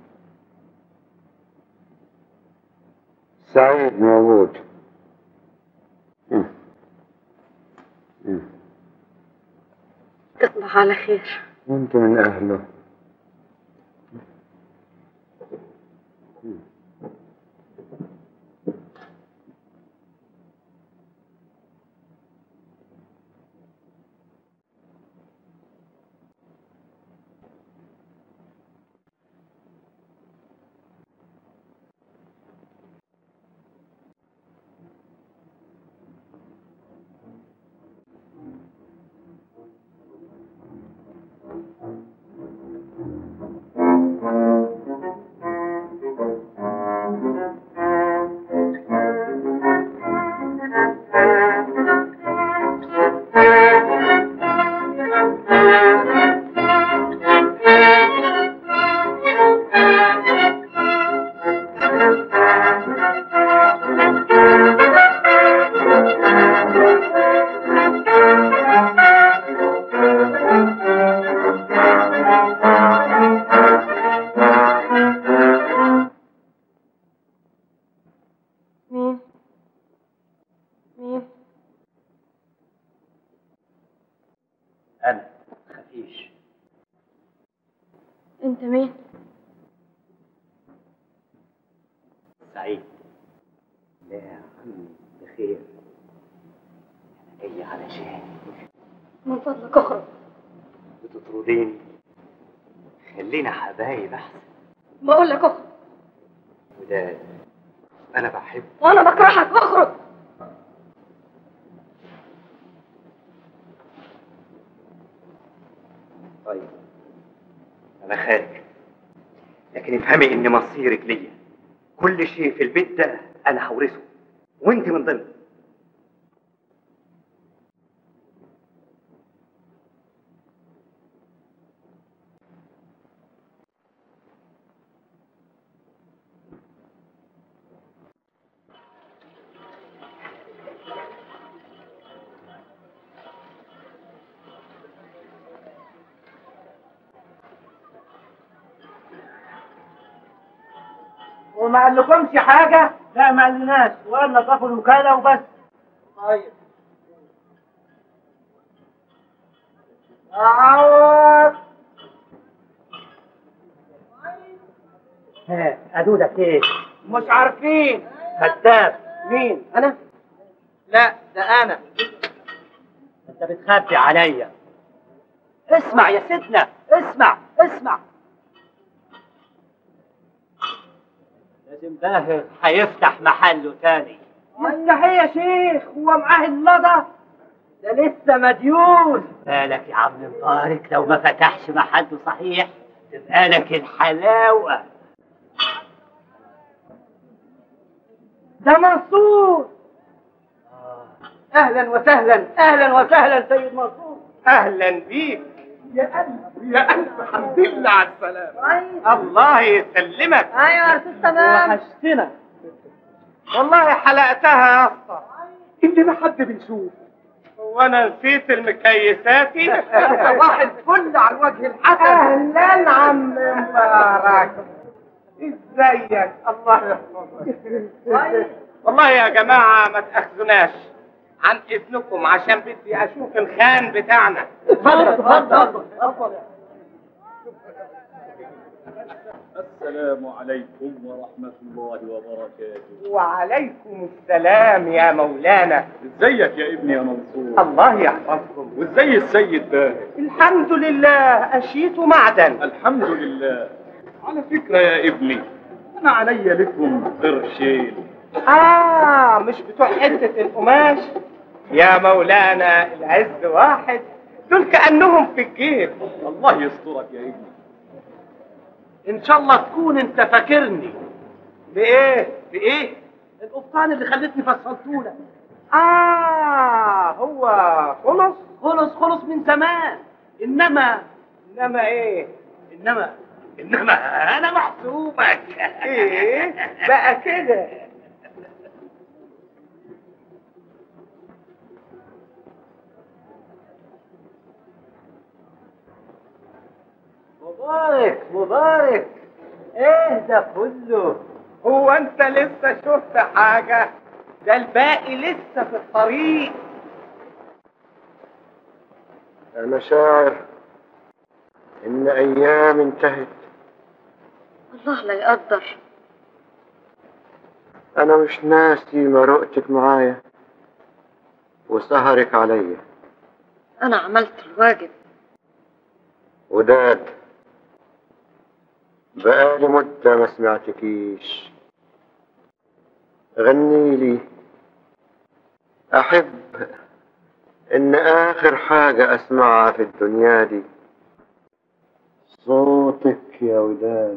سعيد موجود مم. مم. تصبح على خير وانت من اهله مين مين انا خفيش انت مين سعيد لا يا عمي بخير انا جاي علشان من فضلك اخرج بتطرديني خلينا حبايب احسن بقول لك اخرج وده انا بحب وانا بكرهك اخرج طيب انا خارج لكن افهمي ان مصيرك ليا كل شيء في البيت ده انا هورثه وانت من ضمن وما قالكمش حاجة؟ لا ما قالناش وقال نظفوا الوكالة وبس طيب عوض ها ادودك ايه مش عارفين كذاب مين؟ انا لا ده أنا انت بتخبي عليا اسمع يا سيدنا اسمع اسمع لازم باهر هيفتح محله تاني مستحيل يا شيخ هو معاه اللضى ده لسه مديون بالك يا عم مبارك لو ما فتحش محله صحيح تبقى لك الحلاوة ده منصور اهلا وسهلا اهلا وسهلا سيد منصور اهلا بيك يا قلب يا الف الحمد لله على السلامه الله يسلمك ايوه يا استاذ تمام وحشتنا والله حلقتها يا اسطى اللي ما حد بيشوف وانا نسيت المكيساتي صباح الفل على الوجه الحسن اهلا عم مبارك ازيك الله يحفظك والله يا جماعه ما تاخذوناش عن اذنكم عشان بدي اشوف الخان بتاعنا اتفضل اتفضل اتفضل السلام عليكم ورحمة الله وبركاته وعليكم السلام يا مولانا ازيك يا ابني يا منصور الله يحفظكم وازاي السيد باهر الحمد لله اشيت معدن الحمد لله على فكرة يا ابني انا عليا لكم قرشين اه مش بتوع حته القماش يا مولانا العز واحد دول كانهم في الجيب الله يسترك يا ابني ان شاء الله تكون انت فاكرني بايه بايه القبطان اللي خلتني فصلتهولك اه هو خلص خلص خلص من زمان انما انما ايه انما انما انا محسوبك ايه بقى كده مبارك مبارك ايه ده كله هو انت لسه شفت حاجة ده الباقي لسه في الطريق أنا شاعر إن أيام انتهت الله لا يقدر أنا مش ناسي مرؤتك معايا وسهرك عليا انا عملت الواجب وداد بقالي مدة ما سمعتكيش غني لي أحب إن آخر حاجة أسمعها في الدنيا دي صوتك يا وداد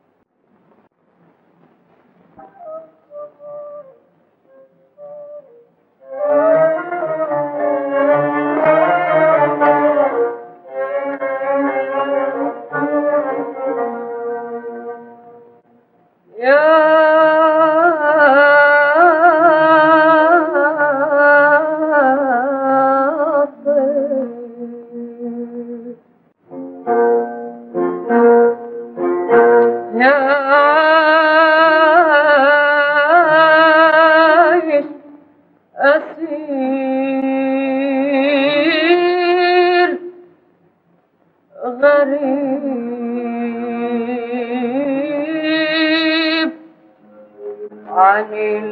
أسير غريب عن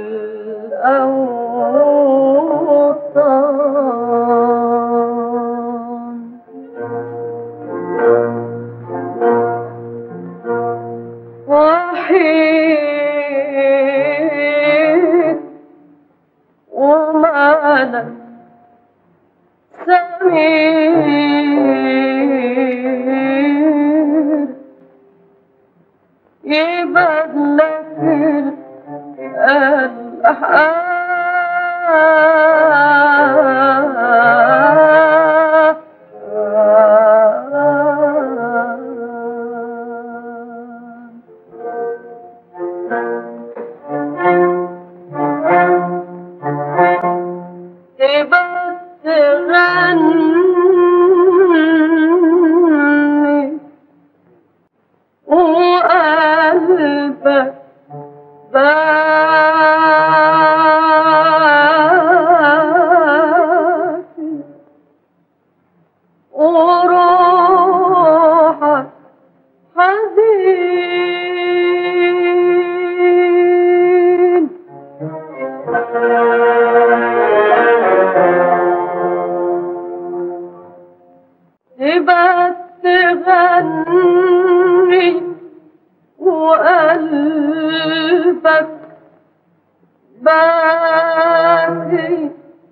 الأوطان وحيد ومالك سمير يبدلك الأحقام تبقى تغني وقلبك باكي وروحك حزين تبقى تغني وقلبك باكي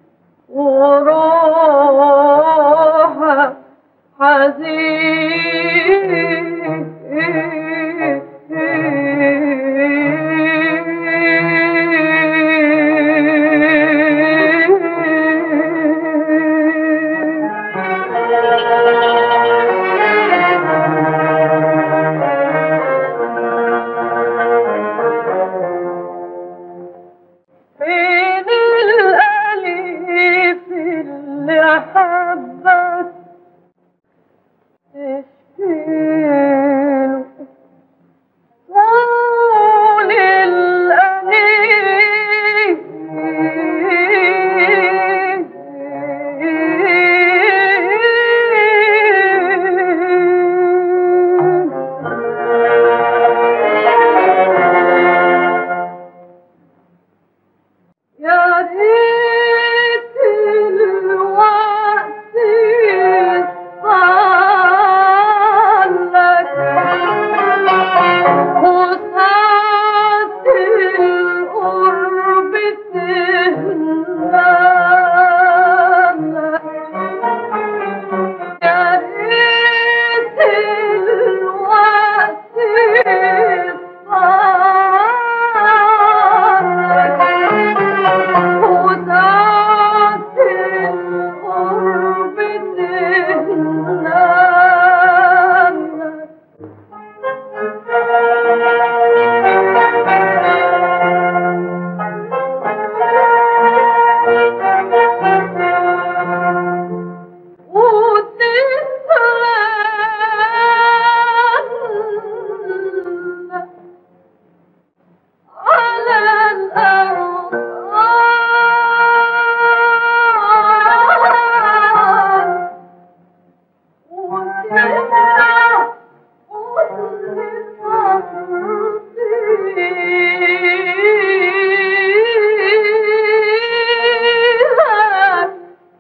وروحك فين الأليف بحبك تشكيله طول يا ريت الوقت يصالك وساعة القرب تهنالك يا ريت الوقت يصالك وساعة القرب تهنالك وتتغنى على الأرض وتسمع وتتصيح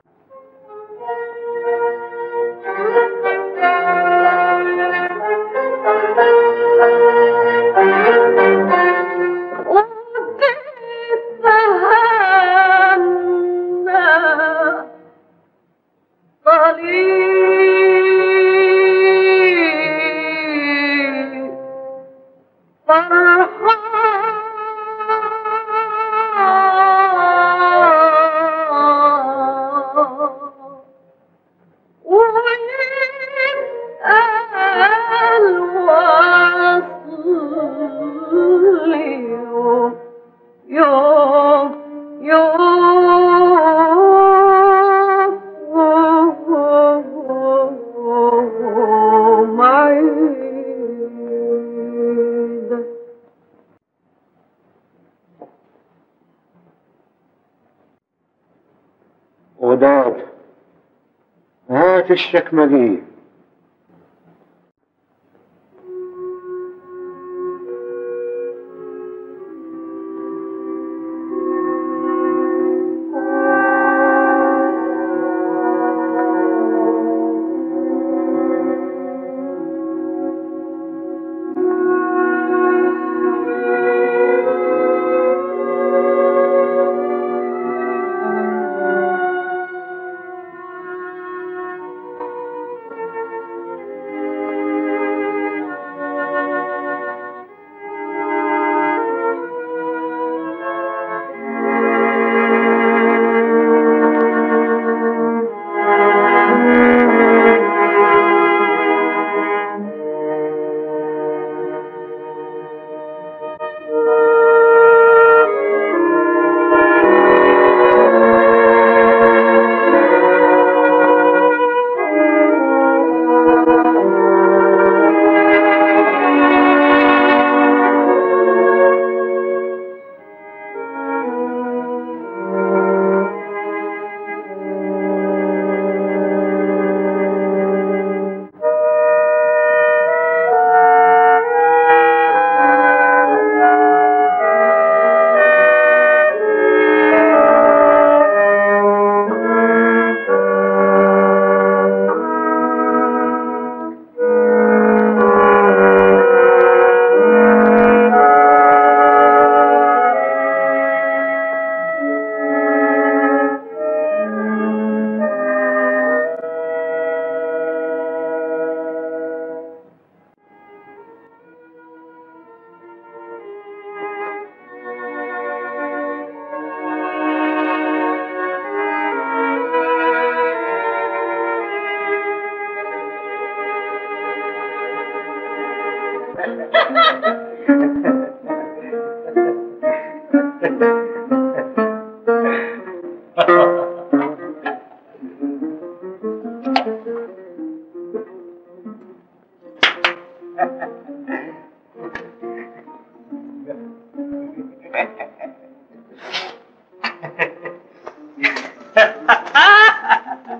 وتتهنى قليل فرحان ويبقى الوصل يوم يوم يوم عيد وداد هات الشكمجية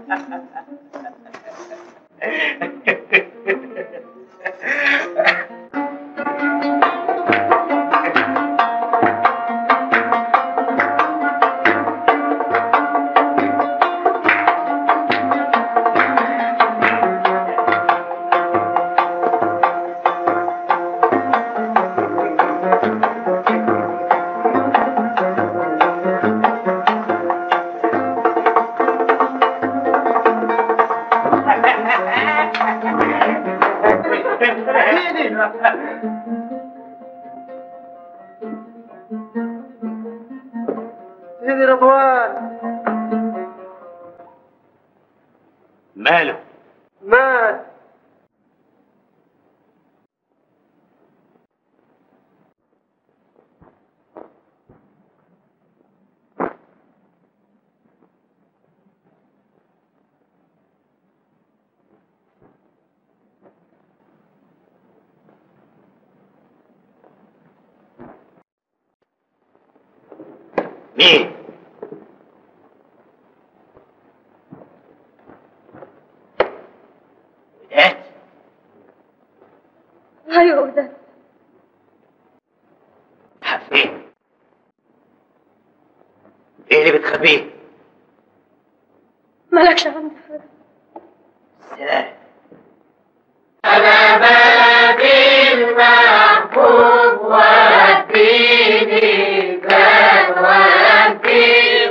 سيدي رضوان ماله مات مين وداد ايوه وداد فين ايه اللي بتخبيه مالكش عندي حاجه سلام أنا بلدي المحبوب وديني زاد ودي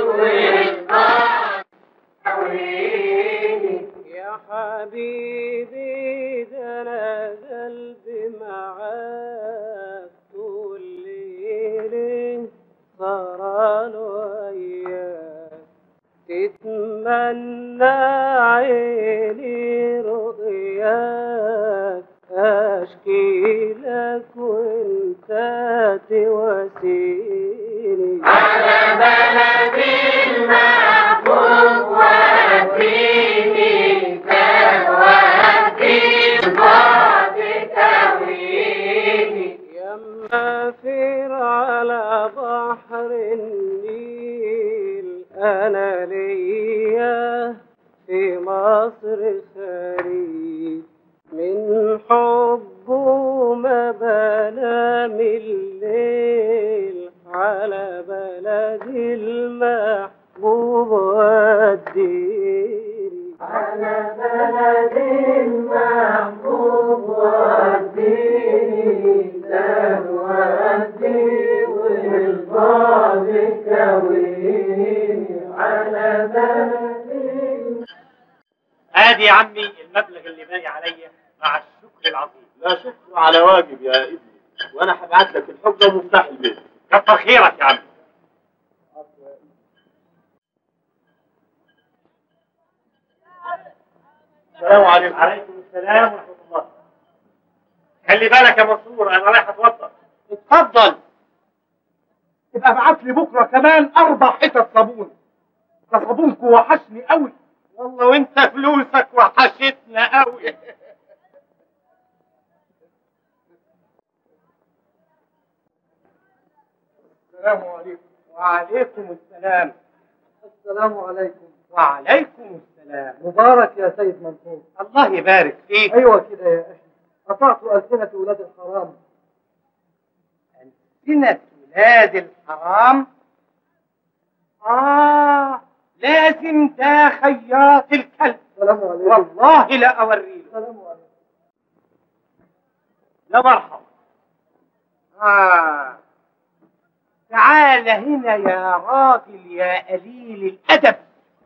يا حبيبي ده انا قلبي معاك طول ليلي سهران وياك تتمنى عيني رؤياك اشكي لك وانت تواسيني على بلدي المحبوب وديني زاد ودي بعد كويني يما فير على بحر النيل انا ليا في مصر خريج من حبه ما بنام الليل على بلدي المحبوب وديني على بلدي المحبوب وديني زاد ودي والبعد كويني على بلدي ادي يا عمي المبلغ اللي باقي عليا مع الشكر العظيم لا شكر على واجب يا ابني وانا هبعت لك الحجه ومفتاح البيت كتر خيرك يا عمي السلام عليكم عليكم السلام ورحمه الله خلي بالك يا منصور انا رايح اتوضى اتفضل يبقى ابعت لي بكره كمان اربع حتت صابون ده صابونكم وحشني قوي والله وانت فلوسك وحشتنا قوي السلام عليكم وعليكم السلام السلام عليكم وعليكم السلام مبارك يا سيد منصور الله يبارك فيك ايوه كده يا اخي قطعت ألسنة ولاد الحرام سنة ولاد الحرام آه لازم ده خياط الكلب السلام عليكم والله لا أوريله السلام عليكم لا مرحبا آه تعال هنا يا راجل يا قليل الأدب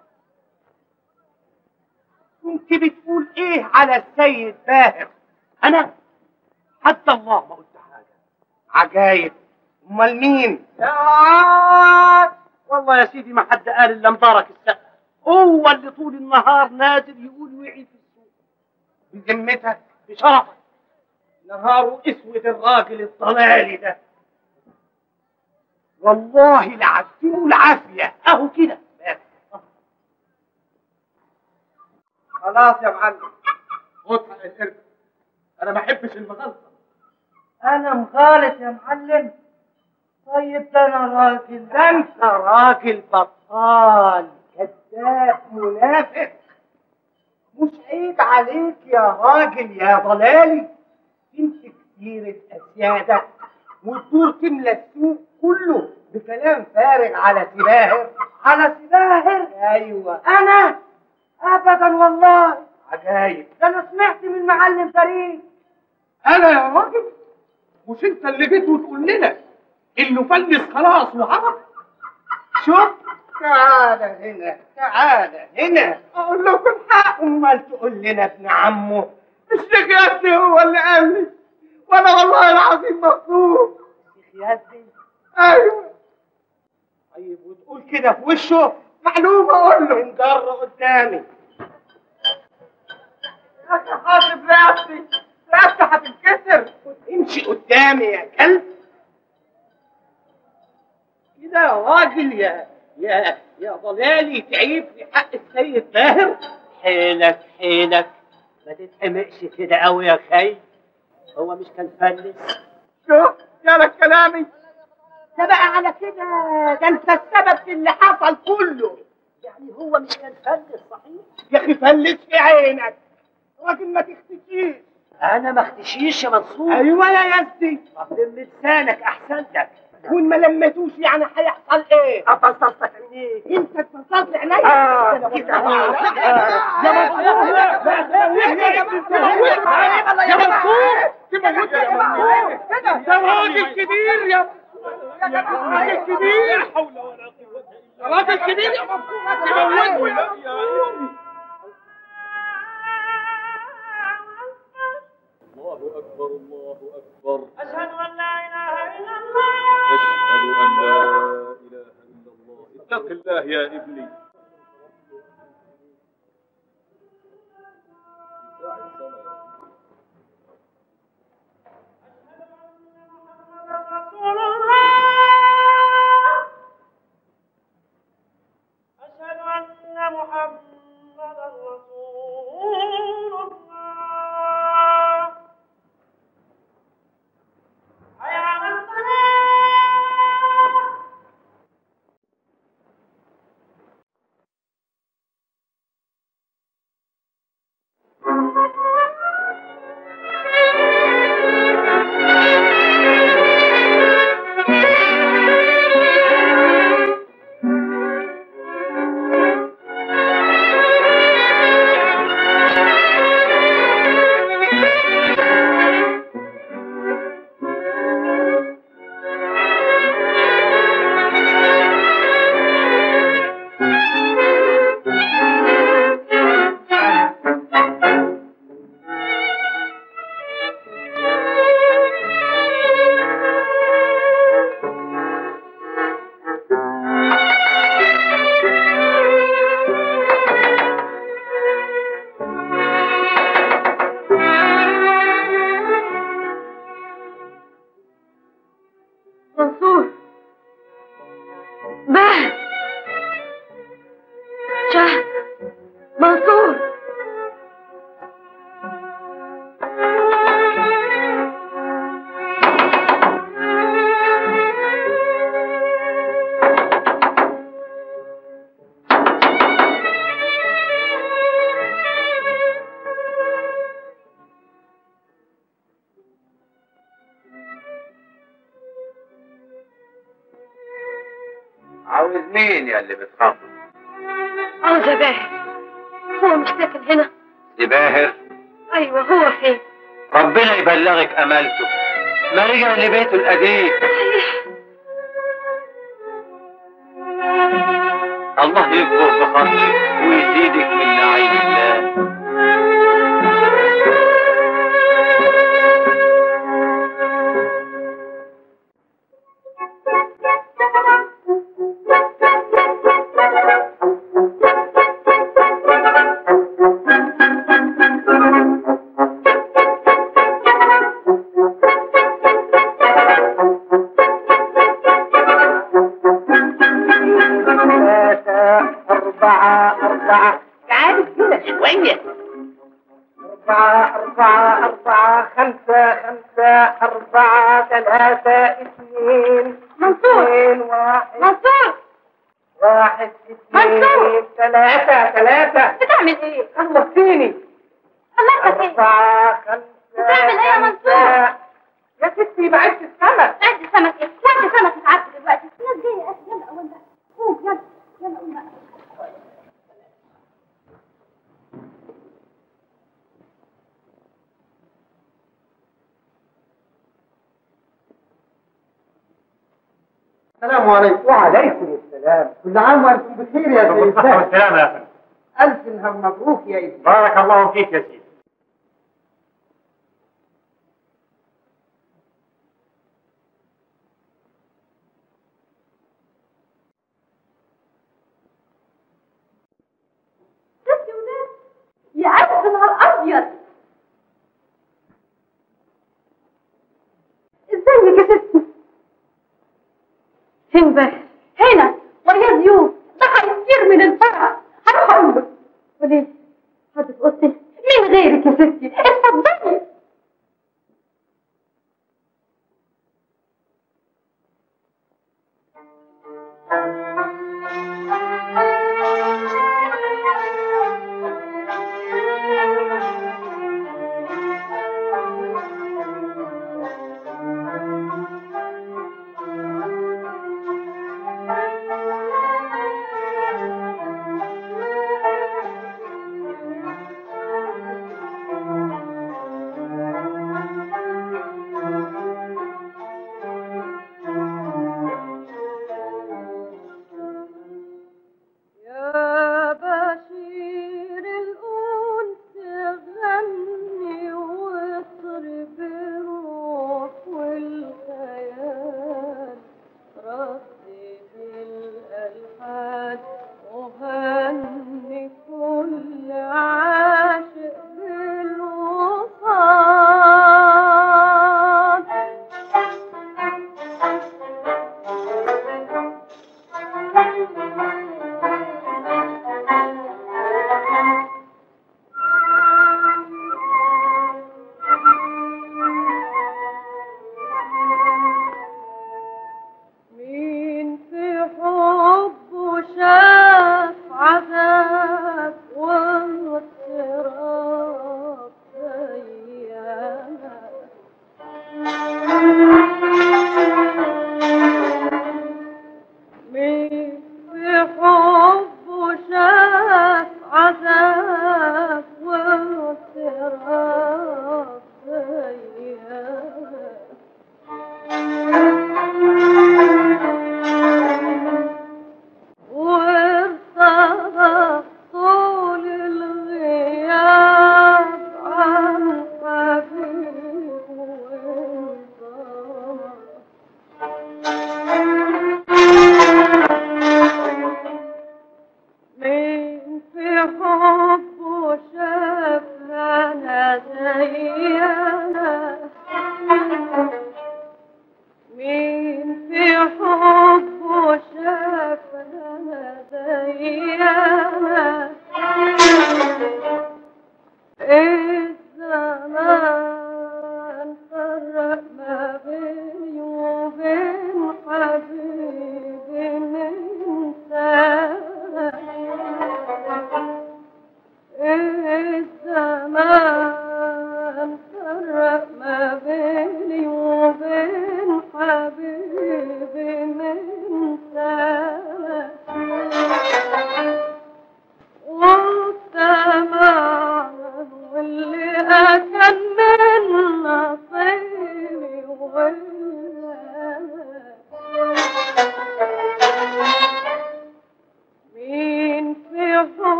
كنت بتقول إيه على السيد باهر أنا حتى الله ما قلت حاجة عجايب أمال مين يا والله يا سيدي ما حد قال إلا مبارك السقف هو اللي طول النهار نازل يقول وعي في السوق بذمتك بشرفك نهاره اسود الراجل الضلالي ده والله لعديه العافيه اهو كده خلاص يا معلم خد حق القرد انا ما احبش المغالطه انا مغالط يا معلم طيب ده انا راجل ده انت راجل بطال كذاب منافق مش عيب عليك يا راجل يا ضلالي تمسك سيرة أسيادك وتدور تملى السوق كله بكلام فارغ على سباهر على سباهر ايوه انا ابدا والله عجايب ده انا سمعت من معلم فريد انا يا راجل مش انت اللي جيت وتقول لنا انه فلس خلاص وعرف شوف تعال هنا تعال هنا اقول لكم حق امال تقول لنا ابن عمه مش ياسي هو اللي قال لي وانا والله العظيم مبسوط ياسي ايوه طيب وتقول كده في وشه معلومه اقول له انجر قدامي يا اخي حاسب رقبتي رقبتي هتنكسر امشي قدامي يا كلب كده يا راجل يا يا يا ضلالي تعيب في حق السيد باهر حيلك حيلك ما تتحمقش كده قوي يا خي هو مش كان فلس شوف جالك كلامي ده بقى على كده ده انت السبب في اللي حصل كله يعني هو مش كان فلس صحيح يا اخي فلس في عينك راجل ما تختشيش انا ما اختشيش يا منصور ايوه يا يزدي طب لسانك احسن لك وان ما لمتوش يعني هيحصل ايه؟ اتصلتك عينيك انت اتصلت عينيا اه كده يا منصور يا منصور تموت يا منصور ده راجل كبير يا راجل كبير يا راجل كبير يا منصور تموته الله أكبر الله أكبر أشهد أن لا إله إلا الله أشهد أن لا إله إلا الله اتق الله يا ابني رسول الله أشهد أن محمدا رسول الله حي على الصلاة منصور باهر شهد منصور عاوز مين يا اللي بتخاف عاوزة باهر هو مش ساكن هنا باهر ايوه هو فين ربنا يبلغك امالته ما رجع لبيته القديم الله يكبر بخاطرك ويزيدك من نعيم الله ثلاثة أربعة أربعة تعالوا كده شوية أربعة أربعة أربعة خمسة خمسة أربعة ثلاثة اثنين منصور اثنين واحد منصور واحد اثنين ثلاثة ثلاثة بتعمل ايه؟ خلصتيني الله انت ايه؟ أربعة خمسة بتعمل ايه يا منصور؟ ستة. يا ستي بعدت السمك قد سمك ايه؟ قد سمك اتعبت دلوقتي الناس جايه يا اخي يلا قوم بقى قوم يلا يلا قوم بقى السلام عليكم وعليكم السلام كل عام وانتم بخير يا سيدي بالصحة والسلامة يا فندم الف نهار مبروك يا ابني بارك الله فيك يا سيدي ستي وناس يا ألف نهار أبيض ازيك يا ستي فين بقى هنا ويا ضيوف ده هيطير من الفرح هروح اقول له وليه حد في اوضتي مين غيرك يا ستي اتفضلي يا بشير الأنس غني واطرب الروح والخيال ردد الألحان وهني كل عاشق بالوصال مين في حبه شاف عذاب واضطراب زينا مين في حبه شاف عذاب